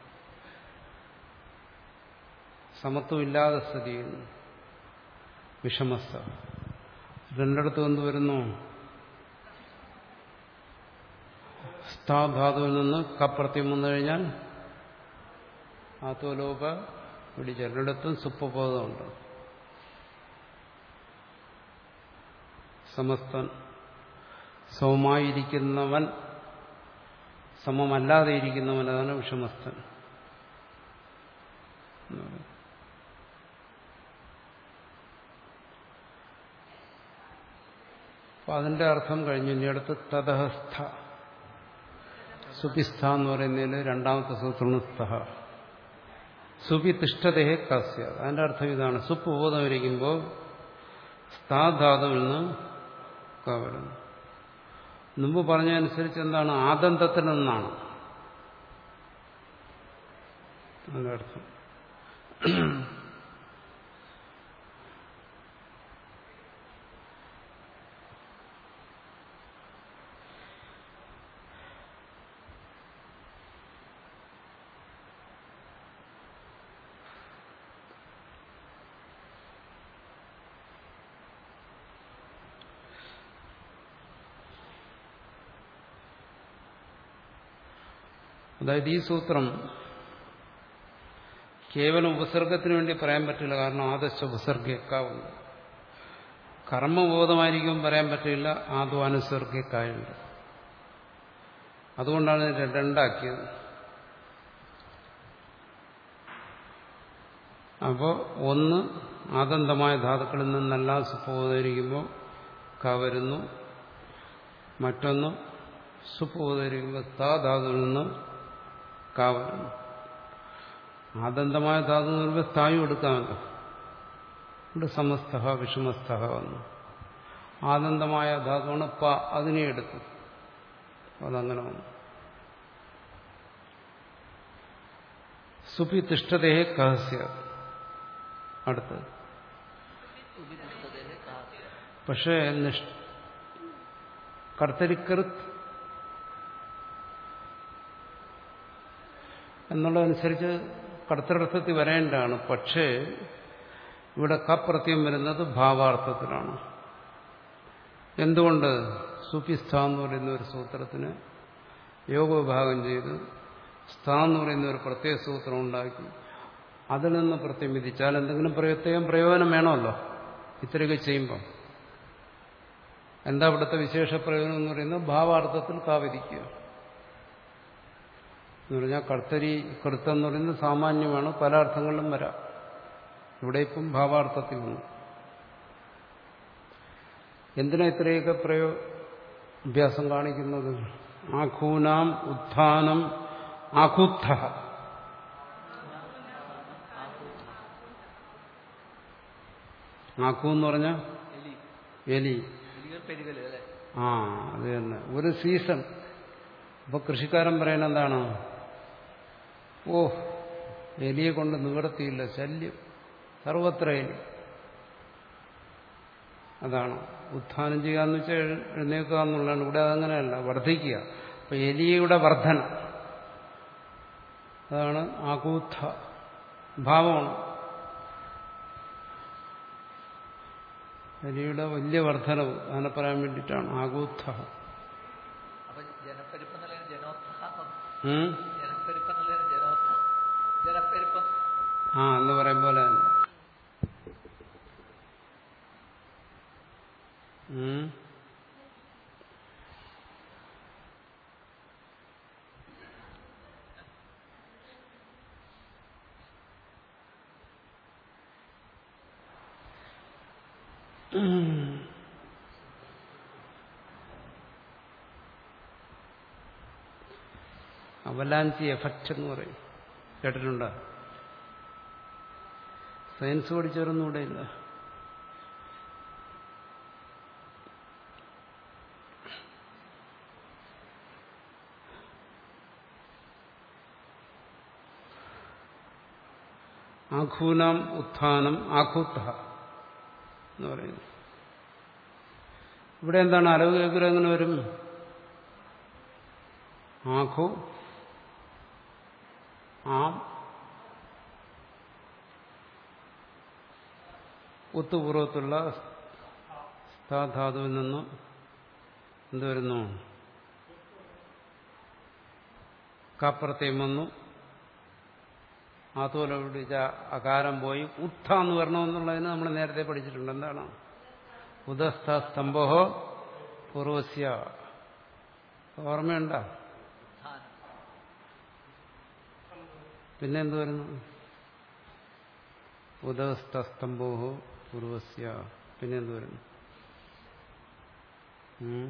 സമത്വമില്ലാതെ സ്ഥിതി ചെയ്യുന്നു വിഷമസ്ത രണ്ടിടത്തും എന്ത് വരുന്നു സ്ഥാധാതുവിൽ നിന്ന് കപ്രത്യം വന്നു കഴിഞ്ഞാൽ ആത്തോലോപ പിടിച്ച രണ്ടിടത്തും സുപ്പബോധമുണ്ട് സമസ്തൻ സമമായിരിക്കുന്നവൻ സമമല്ലാതെ ഇരിക്കുന്നവൻ അതാണ് വിഷമസ്തൻ എന്ന് പറയുന്നത്. അപ്പൊ അതിന്റെ അർത്ഥം കഴിഞ്ഞു ഇനി അടുത്ത് തതഹസ്ഥ സുപിസ്ഥ എന്ന് പറയുന്നതിൽ രണ്ടാമത്തെ സൂത്രമാണ് സ്ഥ സുപി തിഷ്ഠതയെ കസ്യ അതിന്റെ അർത്ഥം ഇതാണ് സുപ്പ് ബോധമിരിക്കുമ്പോൾ സ്ഥാധാതുവിൽ നിന്ന് ക വരുന്നു മുമ്പ് പറഞ്ഞതനുസരിച്ച് എന്താണ് ആദന്തത്തിൽ നിന്നാണ് അതിന്റെ അർത്ഥം അതായത് ഈ സൂത്രം കേവലം ഉപസർഗത്തിന് വേണ്ടി പറയാൻ പറ്റില്ല കാരണം ആദശ ഉപസർഗക്കാവുന്നു കർമ്മബോധമായിരിക്കും പറയാൻ പറ്റില്ല ആദ്യം അനുസർഗക്കായുണ്ട് അതുകൊണ്ടാണ് ഇത് രണ്ടാക്കിയത് അപ്പോൾ ഒന്ന് ആദന്തമായ ധാതുക്കളിൽ നിന്നെല്ലാം സുപ്പോധരിക്കുമ്പോൾ ക വരുന്നു മറ്റൊന്ന് സുപ്പോധരിക്കുമ്പോൾ താ ധാതുവിൽ നിന്ന് ക വരുന്നു ആദന്തമായ ധാതു എന്ന് പറയുമ്പോൾ സ്ഥായു എടുക്കാമല്ലോ ഇവിടെ സമസ്ത വിഷമസ്ഥ വന്നു ആനന്ദമായ ധാതുവാണ് പ അതിനെ എടുത്തു അതങ്ങനെ വന്നു സുപി തിഷ്ഠതേ കഹസ്യ അടുത്തത് സുബിനിഷ്ഠതയെ കാസ്യ പക്ഷേ നിഷ് കർത്തരിക്കൃത് എന്നുള്ളതനുസരിച്ച് കർത്തൃർത്ഥത്തിൽ വരേണ്ടതാണ് പക്ഷേ ഇവിടെ കപ്രത്യം വരുന്നത് ഭാവാർത്ഥത്തിലാണ് എന്തുകൊണ്ട് സുഫിസ്ഥ എന്ന് പറയുന്ന ഒരു സൂത്രത്തിന് യോഗവിഭാഗം ചെയ്ത് സ്ഥ എന്ന് പറയുന്ന ഒരു പ്രത്യേക സൂത്രം ഉണ്ടാക്കി അതിൽ നിന്ന് പ്രത്യം വിധിച്ചാൽ എന്തെങ്കിലും പ്രത്യേകം പ്രയോജനം വേണമല്ലോ ഇത്രയൊക്കെ ചെയ്യുമ്പോൾ എന്താ ഇവിടുത്തെ വിശേഷ പ്രയോജനം എന്ന് പറയുന്നത് ഭാവാർത്ഥത്തിൽ കാവിധിക്കുക എന്ന് പറഞ്ഞാൽ കർത്തരി കൃത്തം എന്ന് പറയുന്നത് സാമാന്യമാണ് പല അർത്ഥങ്ങളിലും വരാം ഇവിടെ ഇപ്പം ഭാവാർത്ഥത്തിൽ വന്നു എന്തിനാ ഇത്രയൊക്കെ പ്രയോ അഭ്യാസം കാണിക്കുന്നത് ആഖൂനാം ഉത്ഥാനം ആഖുത്ഥ ആഖു എന്ന് പറഞ്ഞാൽ എലി എലി എലികൾ പെരുകല് അല്ലെ ആ അത് തന്നെ ഒരു സീസൺ അപ്പൊ കൃഷിക്കാരൻ പറയുന്നത് എന്താണ് ഓ എലിയെ കൊണ്ട് നിവർത്തിയില്ല ശല്യം സർവത്ര എലി അതാണ് ഉത്ഥാനം ചെയ്യുക എന്ന് വെച്ചാൽ എഴു- എഴുന്നേൽക്കുക എന്നുള്ളതാണ് ഇവിടെ അതങ്ങനെയല്ല വർദ്ധിക്കുക അപ്പൊ എലിയുടെ വർധന അതാണ് ആകൂത്ഥ ഭാവമാണ് എലിയുടെ വലിയ വർധനവ് അതിനെ പറയാൻ വേണ്ടിയിട്ടാണ് ആകൂത്ഥ അപ്പൊ ജനപ്പെരുപ്പം എന്നുള്ളതിന് ജനോത്സാഹം ഉം? ജനപ്പെരുപ്പം എന്നുള്ളതിന് ജനോത്സാഹം ജനപ്പെരുപ്പം ആ എന്ന് പറയും പോലെ തന്നെ ഉം. അവലാഞ്ചി എഫക്റ്റ് എന്ന് പറയും കേട്ടിട്ടുണ്ടോ സയൻസ് പഠിച്ചവരൊന്നും ഇവിടെ ഇല്ല ആഖൂനാം ഉത്ഥാനം ആഖൂത്ത എന്ന് പറയുന്നു ഇവിടെ എന്താണ് അലവ് കേൾക്കുക എങ്ങനെ വരും ആഖു ആം ഒത്തുപൂർവത്തുള്ള സ്ഥാധാതുവിൽ നിന്ന് എന്ത് വരുന്നു കാപ്രത്യം വന്നു ആത്തോല പിടിച്ച അകാരം പോയി ഉത്ഥ എന്ന് വരണമെന്നുള്ളതിന് നമ്മൾ നേരത്തെ പഠിച്ചിട്ടുണ്ട് എന്താണ് ഉദസ്ഥ സ്തംഭോ പൂർവസ്യ ഓർമ്മയുണ്ടോ ഉത്ഥാനം പിന്നെ എന്ത് വരുന്നു ഉദസ്ഥസ്തംഭോ പൂർവസ്യ പിന്നെ എന്ത് വരുന്നു ഉം?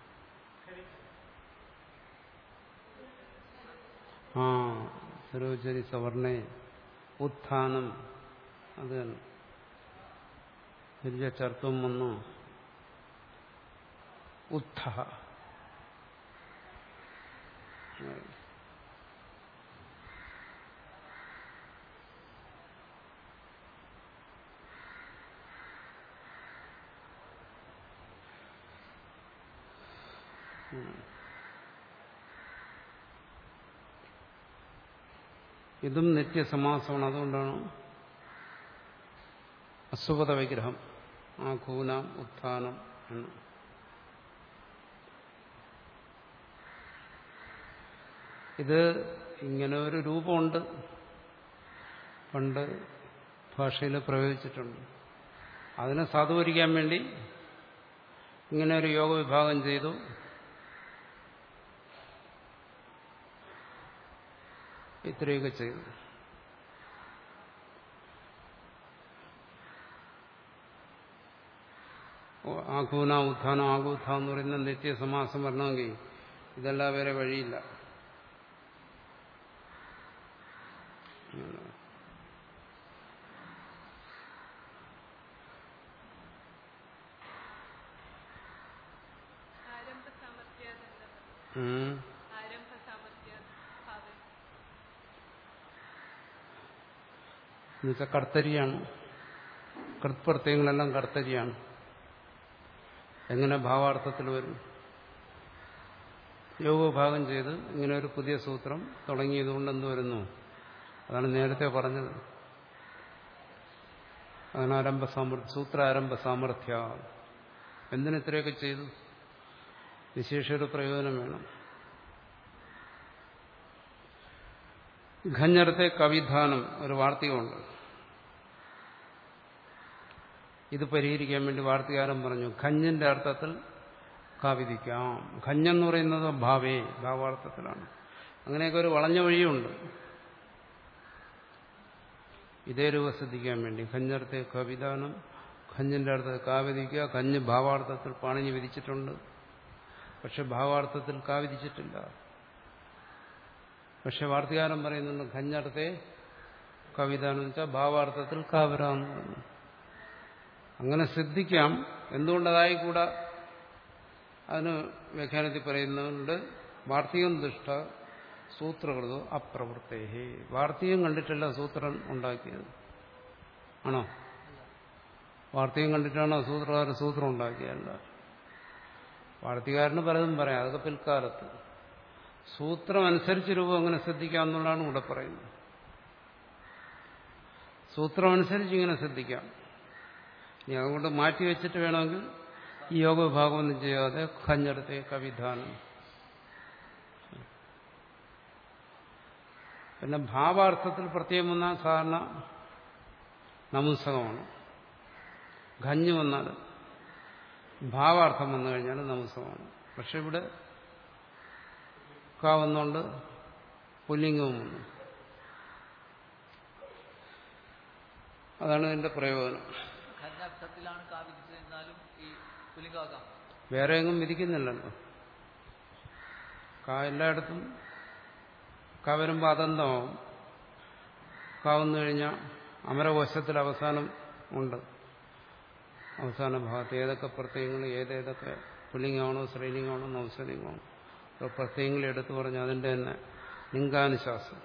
ആ സർവചരി സവർണേ ഉത്ഥാനം അത് തന്നെ തിരിച്ച ചർത്തം വന്നു ഉത്ഥ ഇതും നിത്യസമാസമാണ് അതുകൊണ്ടാണ് അസുപത വിഗ്രഹം ആ കൂനാം ഉത്ഥാനം എന്ന് ഇത് ഇങ്ങനെ ഒരു രൂപമുണ്ട് പണ്ട് ഭാഷയിൽ പ്രയോഗിച്ചിട്ടുണ്ട് അതിനെ സാധൂകരിക്കാൻ വേണ്ടി ഇങ്ങനെ ഒരു യോഗ വിഭാഗം ചെയ്തു ഇത്രയൊക്കെ ചെയ്തു ആഘൂന ഉത്ഥാനം ആഘൂഥ എന്ന് പറയുന്ന നിത്യസമാസം വരണമെങ്കിൽ ഇതെല്ലാം വേറെ വഴിയില്ല ആരംഭ സാമർഥ്യാതെന്താ ഉം. ആരംഭ സാമർഥ്യ ഭാവം എന്നുവെച്ചാൽ കർത്തരിയാണ് കൃത്പ്രത്യയങ്ങളെല്ലാം കർത്തരിയാണ് എങ്ങനെ ഭാവാർത്ഥത്തിൽ വരും യോഗഭാഗം ചെയ്ത് ഇങ്ങനെ ഒരു പുതിയ സൂത്രം തുടങ്ങിയതുകൊണ്ട് എന്ത് വരുന്നു അതാണ് നേരത്തെ പറഞ്ഞത് അതാണ് ആരംഭ സാമർഥ്യ സൂത്ര ആരംഭ സാമർഥ്യ എന്തിന് ഇത്രയൊക്കെ ചെയ്തു വിശേഷ ഒരു പ്രയോജനം വേണം ഖഞ്ഞറത്തെ കവിധാനം ഒരു വാർത്തകമുണ്ട് ഇത് പരിഹരിക്കാൻ വേണ്ടി വാർത്തകാരൻ പറഞ്ഞു ഖഞ്ഞിന്റെ അർത്ഥത്തിൽ കാവിധിക്കാം ഖഞ്ഞെന്ന് പറയുന്നത് ഭാവേ ഭാവാർത്ഥത്തിലാണ് അങ്ങനെയൊക്കെ ഒരു വളഞ്ഞ വഴിയുണ്ട് ഇതേ രൂപ ശ്രദ്ധിക്കാൻ വേണ്ടി ഖഞ്ഞർത്തെ കവിധാനം ഖഞ്ഞിന്റെ അർത്ഥത്തിൽ കാവിധിക്കുക ഖഞ്ഞ് ഭാവാർത്ഥത്തിൽ പാണിഞ്ഞ് വിധിച്ചിട്ടുണ്ട് പക്ഷെ ഭാവാർത്ഥത്തിൽ കാവിധിച്ചിട്ടില്ല പക്ഷെ വാർത്തകാരൻ പറയുന്നുണ്ട് ഖഞ്ഞർത്ഥത്തെ കവിതാനം എന്ന് വെച്ചാൽ ഭാവാർത്ഥത്തിൽ കാവരാന്ന് പറഞ്ഞു അങ്ങനെ ശ്രദ്ധിക്കാം എന്തുകൊണ്ടതായിക്കൂടാ അതിന് വ്യാഖ്യാനത്തിൽ പറയുന്നുണ്ട് വാർത്തികം ദുഷ്ട സൂത്രകൃതോ അപ്രവൃത്തേഹി വാർത്തികം കണ്ടിട്ടല്ല സൂത്രൻ ഉണ്ടാക്കിയത് ആണോ വാർത്തികം കണ്ടിട്ടാണോ സൂത്രകാരൻ സൂത്രം ഉണ്ടാക്കിയതല്ല വാർത്തികാരന് പലതും പറയാം അതൊക്കെ പിൽക്കാലത്ത് സൂത്രം അനുസരിച്ച് രൂപം അങ്ങനെ ശ്രദ്ധിക്കാം എന്നുള്ളതാണ് ഇവിടെ പറയുന്നത് സൂത്രം അനുസരിച്ച് ഇങ്ങനെ ശ്രദ്ധിക്കാം ഇനി അതുകൊണ്ട് മാറ്റി വെച്ചിട്ട് വേണമെങ്കിൽ ഈ യോഗ വിഭാഗമൊന്നും ചെയ്യാതെ ഖഞ്ഞടത്തെ കവിധാനം പിന്നെ ഭാവാർത്ഥത്തിൽ പ്രത്യേകം വന്നാൽ സാധാരണ നമുസകമാണ് ഖഞ്ഞ് വന്നാൽ ഭാവാർത്ഥം വന്നു കഴിഞ്ഞാൽ നമുസകമാണ് പക്ഷെ ഇവിടെ ക വന്നുകൊണ്ട് പുല്ലിംഗവും വന്നു അതാണ് ഇതിന്റെ പ്രയോജനം ഖഞ്ഞർത്ഥത്തിലാണ് കാവിച്ചത് എന്നാലും ഈ പുലിംഗാക്കാം വേറെ എങ്ങും വിധിക്കുന്നില്ലല്ലോ കാ എല്ലായിടത്തും ക വരുമ്പോൾ അതന്തമാവും ക വന്നു കഴിഞ്ഞാൽ അമരകോശത്തിൽ അവസാനം ഉണ്ട് അവസാന ഭാഗത്ത് ഏതൊക്കെ പ്രത്യയങ്ങൾ ഏതേതൊക്കെ പുല്ലിംഗമാണോ സ്ത്രീലിംഗമാണോ നൗസലിംഗമാണോ അപ്പോൾ പ്രത്യയങ്ങൾ എടുത്തു പറഞ്ഞ് അതിൻ്റെ തന്നെ ലിംഗാനുശാസ്ത്രം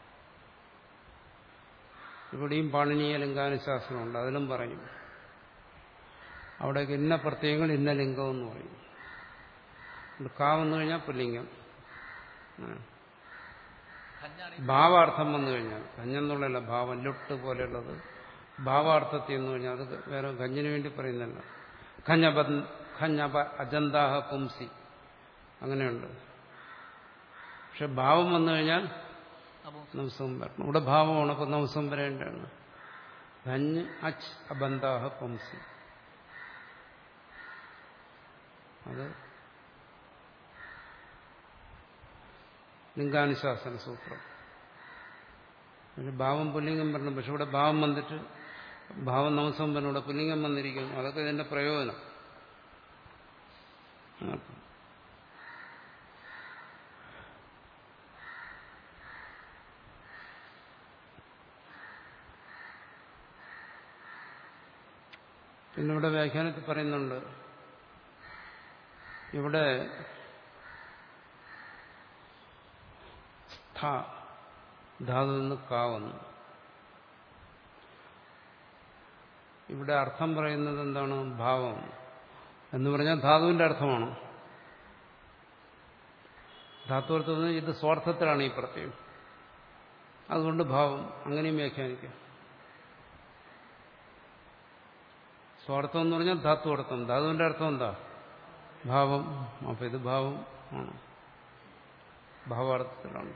ഇവിടെയും പാണിനീയ ലിംഗാനുശാസ്ത്രമുണ്ട് അതിലും പറയും അവിടേക്ക് ഇന്ന പ്രത്യയങ്ങൾ ഇന്ന ലിംഗം എന്ന് പറയും ഇത് കാ വന്നു കഴിഞ്ഞാൽ പുല്ലിംഗം ആ. ഖഞ്ഞാണ് ഭാവാർത്ഥം വന്നു കഴിഞ്ഞാൽ കഞ്ഞെന്നുള്ളതല്ല ഭാവം ലുട്ട് പോലെയുള്ളത് ഭാവാർത്ഥത്തിൽ എന്ന് കഴിഞ്ഞാൽ അത് വേറെ കഞ്ഞിന് വേണ്ടി പറയുന്നല്ല ഖഞ്ഞപ ഖഞ്ഞപ അജന്താഹ പുംസി അങ്ങനെയുണ്ട് പക്ഷെ ഭാവം വന്നു കഴിഞ്ഞാൽ അപ്പം നംസം വരണം ഇവിടെ ഭാവമാണ് അപ്പൊ നംസം വരേണ്ടതാണ് ഖഞ്ഞ് അച്ച് അബന്ധാഹ പുംസി അത് ലിംഗാനുശാസന സൂത്രം പക്ഷെ ഭാവം പുല്ലിംഗം വരണം പക്ഷെ ഇവിടെ ഭാവം വന്നിട്ട് ഭാവം നവസം വരണം ഇവിടെ പുല്ലിംഗം വന്നിരിക്കുന്നു അതൊക്കെ ഇതിന്റെ പ്രയോജനം ആ. പിന്നെ ഇവിടെ വ്യാഖ്യാനത്തിൽ പറയുന്നുണ്ട് ഇവിടെ സ്ഥ ധാതു നിന്ന് കാ വന്നു ഇവിടെ അർത്ഥം പറയുന്നത് എന്താണ് ഭാവം എന്ന് പറഞ്ഞാൽ ധാതുവിന്റെ അർത്ഥമാണ് ധാത്വർത്ഥം ഇത് സ്വാർത്ഥത്തിലാണ് ഈ പ്രത്യയം അതുകൊണ്ട് ഭാവം അങ്ങനെയും വ്യാഖ്യാനിക്കാം സ്വാർത്ഥം എന്ന് പറഞ്ഞാൽ ധാത്വർത്ഥം ധാതുവിന്റെ അർത്ഥം എന്താ ഭാവം അപ്പൊ ഇത് ഭാവം ആണ് ഭാവാർത്ഥത്തിലാണ്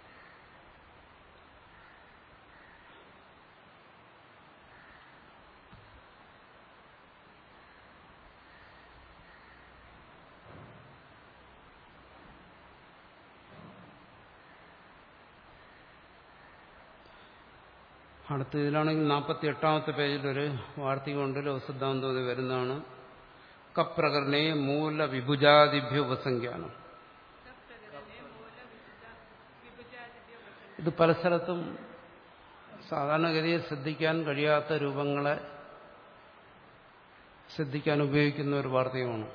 അടുത്ത ഇതിലാണെങ്കിൽ നാൽപ്പത്തി എട്ടാമത്തെ പേജിലൊരു വാർത്തികമുണ്ട് ലോകസിദ്ധാന്തം വരുന്നതാണ് കപ്രകരണേ മൂല വിഭുജാതിഭ്യ ഉപസംഖ്യാനം പ്രകടനെ മൂല വിഭുജാതിഥ്യ ഇത് പല സ്ഥലത്തും സാധാരണഗതിയിൽ ശ്രദ്ധിക്കാൻ കഴിയാത്ത രൂപങ്ങളെ ശ്രദ്ധിക്കാൻ ഉപയോഗിക്കുന്ന ഒരു വാർത്തകമാണ്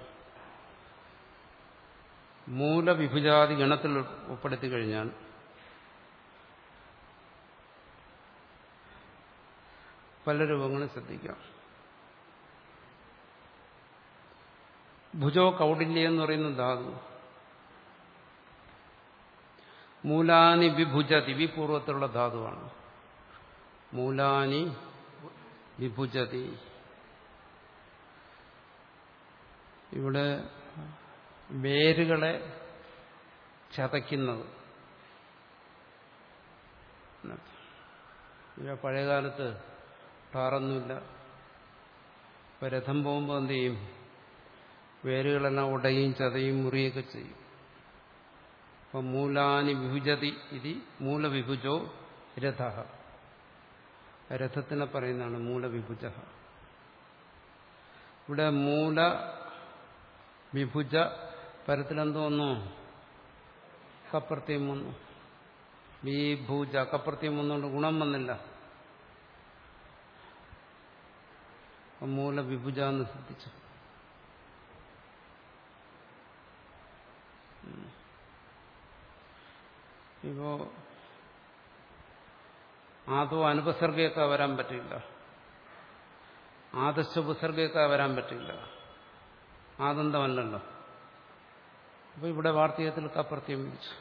മൂലവിഭുജാതി ഗണത്തിൽ ഉൾപ്പെടുത്തി കഴിഞ്ഞാൽ പല രൂപങ്ങളും ശ്രദ്ധിക്കാം ഭുജോ കൗടില്യ എന്ന് പറയുന്ന ധാതു മൂലാനി വിഭുജതി വിപൂർവത്തിലുള്ള ധാതുവാണ് മൂലാനി വിഭുജതി ഇവിടെ വേരുകളെ ചതയ്ക്കുന്നത് ഇവിടെ പഴയകാലത്ത് ടാറൊന്നുമില്ല ഇപ്പൊ രഥം പോകുമ്പോൾ എന്ത് ചെയ്യും വേരുകളെല്ലാം ഉടയും ചതയും മുറിയൊക്കെ ചെയ്യും അപ്പൊ മൂലാനി വിഭുജതി ഇതി മൂലവിഭുജോ രഥ രഥത്തിനെ പറയുന്നതാണ് മൂലവിഭുജ ഇവിടെ മൂല വിഭുജ പരത്തിലെന്തോ വന്നു കപ്രത്യം വന്നു വിഭൂജ കപ്രത്യം വന്നുകൊണ്ട് ഗുണം വന്നില്ല മൂലവിഭുജ എന്ന് ശ്രദ്ധിച്ചു ഇപ്പോ ആദോ അനുപസർഗയൊക്കെ വരാൻ പറ്റില്ല ആദശോപസർഗയൊക്കെ വരാൻ പറ്റില്ല ആനന്ദമല്ലല്ലോ അപ്പൊ ഇവിടെ വാർത്തകത്തിൽ കപ്രത്യം വിളിച്ചു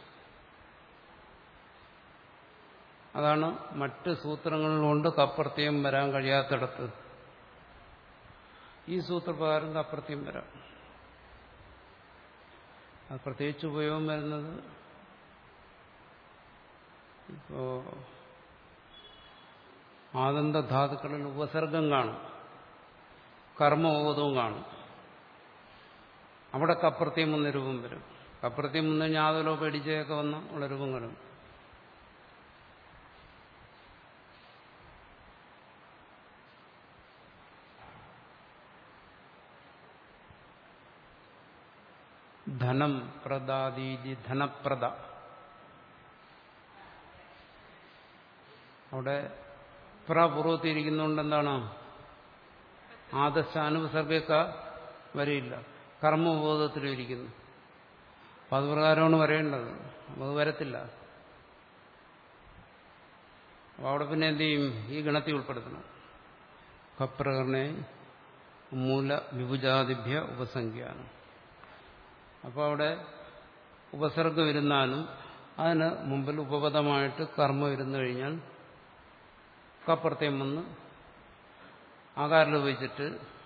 അതാണ് മറ്റ് സൂത്രങ്ങളിലുണ്ട് കപ്രത്യം വരാൻ കഴിയാത്തിടത്ത് ഈ സൂത്രപ്രകാരം കപ്രത്യം വരാം അത് പ്രത്യേകിച്ച് ഉപയോഗം വരുന്നത് ഇപ്പോ ആനന്ദധാതുക്കളിൽ ഉപസർഗം കാണും കർമ്മബോധവും കാണും അവിടെ കപ്രത്യം വന്ന രൂപം വരും കപ്രത്യം വന്നു കഴിഞ്ഞാൽ ആദലോ പേടിച്ചൊക്കെ വന്ന ഉള്ള രൂപം വരും ധനം പ്രദാദീജി ധനപ്രദ അവിടെ പ്രപൂർവത്തിരിക്കുന്നതുകൊണ്ട് എന്താണ് ആദർശ അനുപസർഗക്ക വരില്ല കർമ്മബോധത്തിലിരിക്കുന്നു അപ്പം അത് പ്രകാരമാണ് വരേണ്ടത് അപ്പം അത് വരത്തില്ല അപ്പം അവിടെ പിന്നെ എന്ത് ചെയ്യും ഈ ഗണത്തിൽ ഉൾപ്പെടുത്തണം കപ്രകരണേ മൂല വിഭുജാതിഭ്യ ഉപസംഖ്യാനം അപ്പോൾ അവിടെ ഉപസർഗം ഇരുന്നാലും അതിന് മുമ്പിൽ ഉപപദമായിട്ട് കർമ്മം ഇരുന്നു കഴിഞ്ഞാൽ കപ്പുറത്തേം വന്ന് ആകാരം ഉപയോഗിച്ചിട്ട്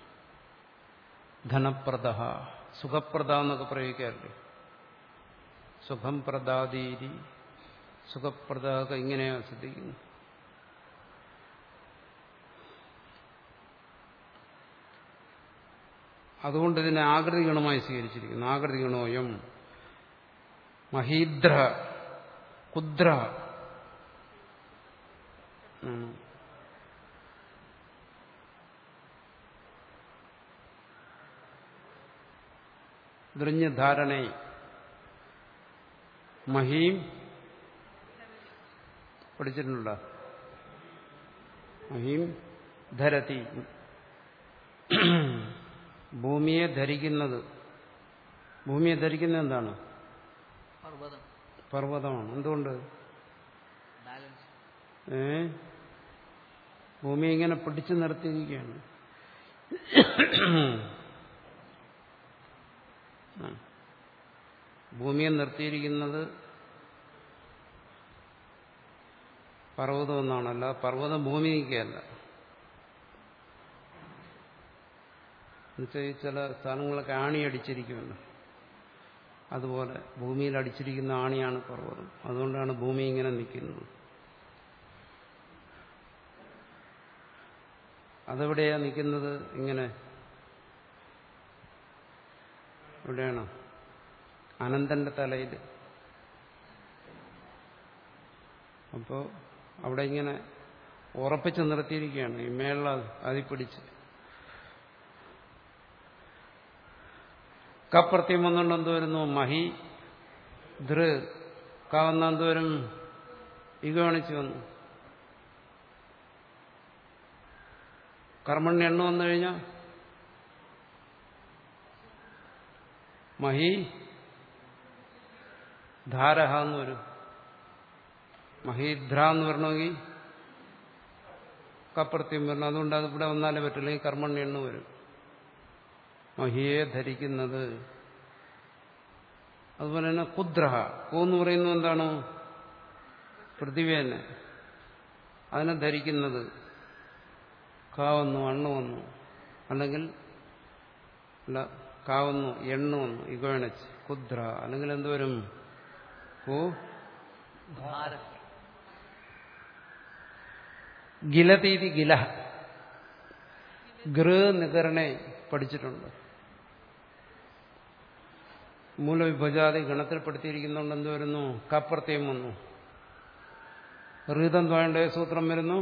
ധനപ്രദ സുഖപ്രദ എന്നൊക്കെ പ്രയോഗിക്കാറില്ലേ സുഖം പ്രദാതീരി സുഖപ്രദ ഒക്കെ ഇങ്ങനെയാണ് ശ്രദ്ധിക്കുന്നു അതുകൊണ്ട് ഇതിനെ ആകൃതി ഗണമായി സ്വീകരിച്ചിരിക്കുന്നു ആകൃതി ഗണോയം മഹീദ്ര കുദ്ര ഉം. ദൃഞ്ഞധാരണേ മഹീം പഠിച്ചിട്ടുണ്ടോ മഹീം ധരതി ഭൂമിയെ ധരിക്കുന്നത് ഭൂമിയെ ധരിക്കുന്നത് എന്താണ് പർവ്വതം പർവ്വതമാണ് എന്തുകൊണ്ട് ബാലൻസ് ഏ ഭൂമി ഇങ്ങനെ പിടിച്ചു നിർത്തിയിരിക്കുകയാണ് ആ. ഭൂമിയെ നിർത്തിയിരിക്കുന്നത് പർവ്വതം എന്നാണ് അല്ല പർവ്വതം ഭൂമി നിൽക്കുകയല്ല എന്നുവെച്ചാൽ ഈ ചില സ്ഥലങ്ങളൊക്കെ ആണി അടിച്ചിരിക്കുമല്ലോ അതുപോലെ ഭൂമിയിൽ അടിച്ചിരിക്കുന്ന ആണിയാണ് പർവ്വതം അതുകൊണ്ടാണ് ഭൂമി ഇങ്ങനെ നിൽക്കുന്നത് അതെവിടെയാ നിൽക്കുന്നത് ഇങ്ങനെ എവിടെയാണ് അനന്തന്റെ തലയിൽ അപ്പോൾ അവിടെ ഇങ്ങനെ ഉറപ്പിച്ച് നിർത്തിയിരിക്കുകയാണ് ഈ മേള അതിൽ പിടിച്ച് കപ്രത്യം വന്നുകൊണ്ട് എന്ത് വരുന്നു മഹി ധൃ കാവുന്ന എന്തോരും ഇഗണിച്ച് വന്നു കർമ്മണ്യ എണ്ണ വന്നു കഴിഞ്ഞാൽ മഹി ധാരഹ എന്ന് വരും മഹീദ്ര എന്ന് വരണമെങ്കിൽ കപ്രത്യം വരണം അതുകൊണ്ട് അത് ഇവിടെ വന്നാലേ പറ്റില്ലെങ്കിൽ കർമ്മണ്യ എണ്ണ വരും മഹിയെ ധരിക്കുന്നത് അതുപോലെ തന്നെ കുദ്രഹ കൂ എന്ന് പറയുന്നത് എന്താണ് പൃഥിവേനെ അതിനെ ധരിക്കുന്നത് കാവന്നു അണ്ണു വന്നു അല്ലെങ്കിൽ അല്ല കാവുന്നു എണ്ണു വന്നു ഇഗോണച്ച് കുദ്ര അല്ലെങ്കിൽ എന്തുവരും കൂ ധാര ഗിലതീതി ഗില ഗൃ നികരണെ പഠിച്ചിട്ടുണ്ട് മൂലവിഭജാതി ഗണത്തിൽപ്പെടുത്തിയിരിക്കുന്നുണ്ട് എന്ത് വരുന്നു കപ്രത്യം വന്നു ഋതം തോണ്ട സൂത്രം വരുന്നു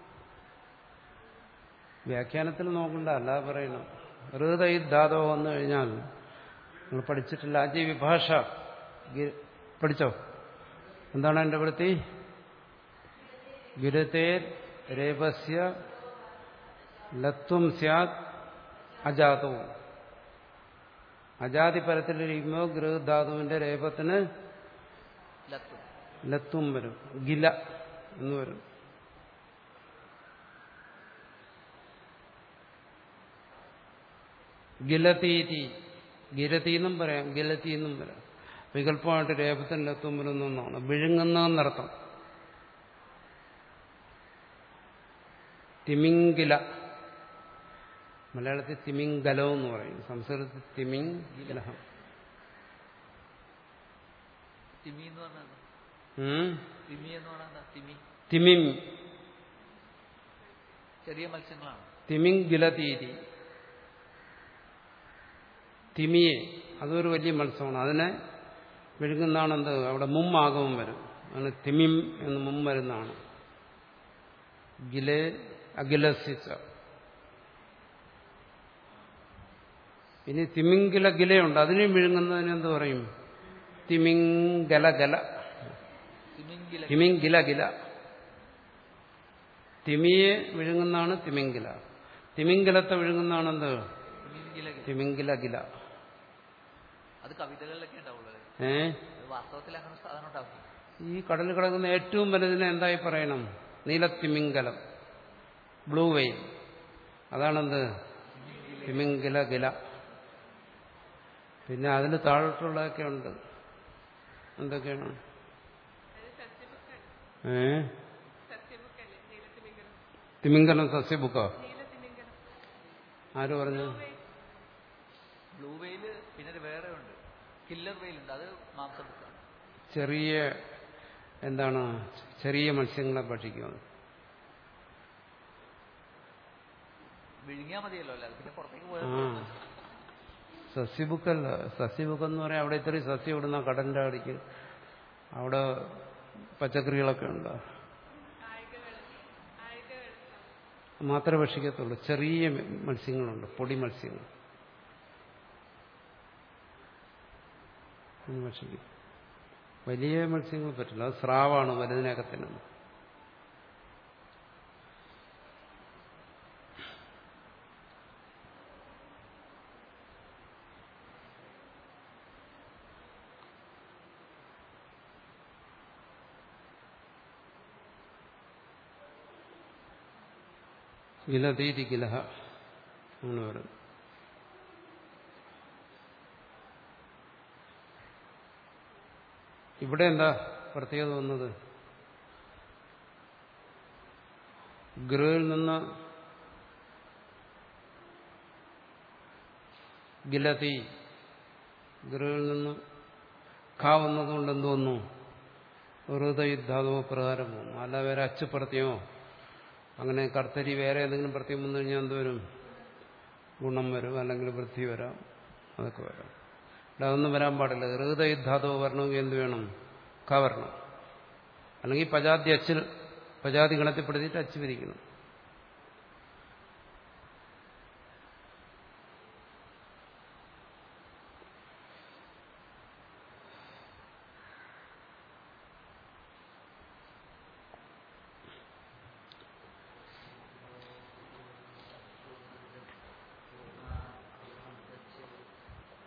വ്യാഖ്യാനത്തിൽ നോക്കണ്ട അല്ല പറയണം ഋത ഈ ധാതോ വന്നു കഴിഞ്ഞാൽ നിങ്ങൾ പഠിച്ചിട്ടില്ല അജി വിഭാഷ ഗി- പഠിച്ചോ എന്താണ് എന്റെ വൃത്തി ഗിരത്തേ രേപസ്യ ലത്വം സ്യാത് അജാതവും അജാതി പരത്തിലിരിക്കുമ്പോൾ ഗൃഹധാതുവിന്റെ രേപത്തിന് ലത്തു ലത്വം വരും ഗില എന്ന് വരും ഗിലതീതി ഗിരതി എന്നും പറയാം ഗിലത്തി എന്നും പറയാം വികല്പമായിട്ട് രേപത്തിന് ലത്വം വരുന്ന ഒന്നാണ് വിഴുങ്ങുന്നതെന്നർത്ഥം തിമിംഗില മലയാളത്തിൽ തിമിംഗലം എന്ന് പറയും സംസ്കൃതത്തിൽ തിമിംഗിലഹം തിമി എന്ന് പറഞ്ഞാൽ എന്താ? ഉം? തിമി എന്ന് പറഞ്ഞാൽ എന്താ? തിമി തിമിം ചെറിയ മത്സ്യങ്ങളാണ് തിമിംഗിലതീതി തിമിയെ അതൊരു വലിയ മത്സ്യമാണ് അതിനെ വിഴുങ്ങുന്നതാണ് എന്ത് അവിടെ മുമ്മാകവും വരും അങ്ങനെ തിമിം എന്ന് മും വരുന്നതാണ് ഗിലെ അഖിലസിച്ച ഇനി തിമിംഗില ഗിലയുണ്ട് അതിനെയും വിഴുങ്ങുന്നതിന് എന്ത് പറയും തിമിംഗല ഗല തിമിംഗില തിമിംഗില ഗില തിമിയെ വിഴുങ്ങുന്നതാണ് തിമിംഗില തിമിംഗലത്തെ വിഴുങ്ങുന്നതാണ് എന്ത് തിമിംഗില തിമിംഗില ഗില അത് കവിതകളിലൊക്കെ ഉണ്ടാവുള്ളൂ ഏ അത് വാസ്തവത്തിൽ അങ്ങനെ സാധനം ഉണ്ടാവും ഈ കടലിൽ കിടക്കുന്ന ഏറ്റവും വലുതിനെ എന്തായി പറയണം നീലത്തിമിംഗലം ബ്ലൂ വെയിൽ അതാണെന്ത് തിമിംഗില ഗില പിന്നെ അതിന് താഴോട്ടുള്ളതൊക്കെ ഉണ്ട് എന്തൊക്കെയാണ് അത് സസ്യബുക്കാണ് ഏ സസ്യബുക്കല്ലേ നീലത്തിമിംഗലം തിമിംഗലം സസ്യബുക്കോ നീലത്തിമിംഗലം ആര് പറഞ്ഞു ബ്ലൂ വെയില് പിന്നെ ഒരു വേറെ ഉണ്ട് കില്ലർ വെയിൽ ഉണ്ട് അത് മാംസബുക്കാണ് ചെറിയ എന്താണ് ചെറിയ മത്സ്യങ്ങളെ ഭക്ഷിക്കുന്നത് വിഴുങ്ങിയാ മതിയല്ലോ അല്ല അത് പിന്നെ പുറത്തേക്ക് ആ പോയാൽ സസ്യബുക്കല്ല സസ്യബുക്ക് എന്ന് പറയാൻ അവിടെ ഇത്രയും സസ്യം ഇടുന്ന കടലിന്റെ അടിക്ക് അവിടെ പച്ചക്കറികളൊക്കെ ഉണ്ട് ആയിക വെള്ളം ആയിക വെള്ളം മാത്രമേ ഭക്ഷിക്കത്തുള്ളൂ ചെറിയ മത്സ്യങ്ങളുണ്ട് പൊടി മത്സ്യങ്ങൾ അത് ഭക്ഷിക്കും വലിയ മത്സ്യങ്ങൾ പറ്റില്ല അത് സ്രാവാണ് വലുതിനൊക്കെ തിന്നുന്നത് ഗിലതീതി ഗിലഹ അങ്ങനെ വരും ഇവിടെ എന്താ പ്രത്യേകത വന്നത് ഗൃഹിൽ നിന്ന് ഗിലതി ഗൃഹിൽ നിന്ന് ഖ വന്നതുകൊണ്ട് എന്ത് വന്നു ഹൃദയുദ്ധാതോ പ്രകാരം വന്നു അല്ല വേറെ അച്ചുപ്രത്യമോ അങ്ങനെ കർത്തരി വേറെ ഏതെങ്കിലും പ്രത്യം വന്നു കഴിഞ്ഞാൽ എന്തുവരും ഗുണം വരും അല്ലെങ്കിൽ വൃത്തി വരാം അതൊക്കെ വരാം ഇവിടെ അതൊന്നും വരാൻ പാടില്ല ഹൃദയുദ്ധാതോ വരണമെങ്കിൽ എന്ത് വേണം ക വരണം അല്ലെങ്കിൽ പജാതി അച്ചിൽ പജാതി ഗണത്തിൽപ്പെടുത്തിയിട്ട് അച്ചു പിരിക്കണം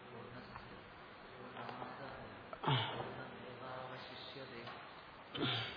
പൂർണ്ണമേവാവശിഷ്യതേ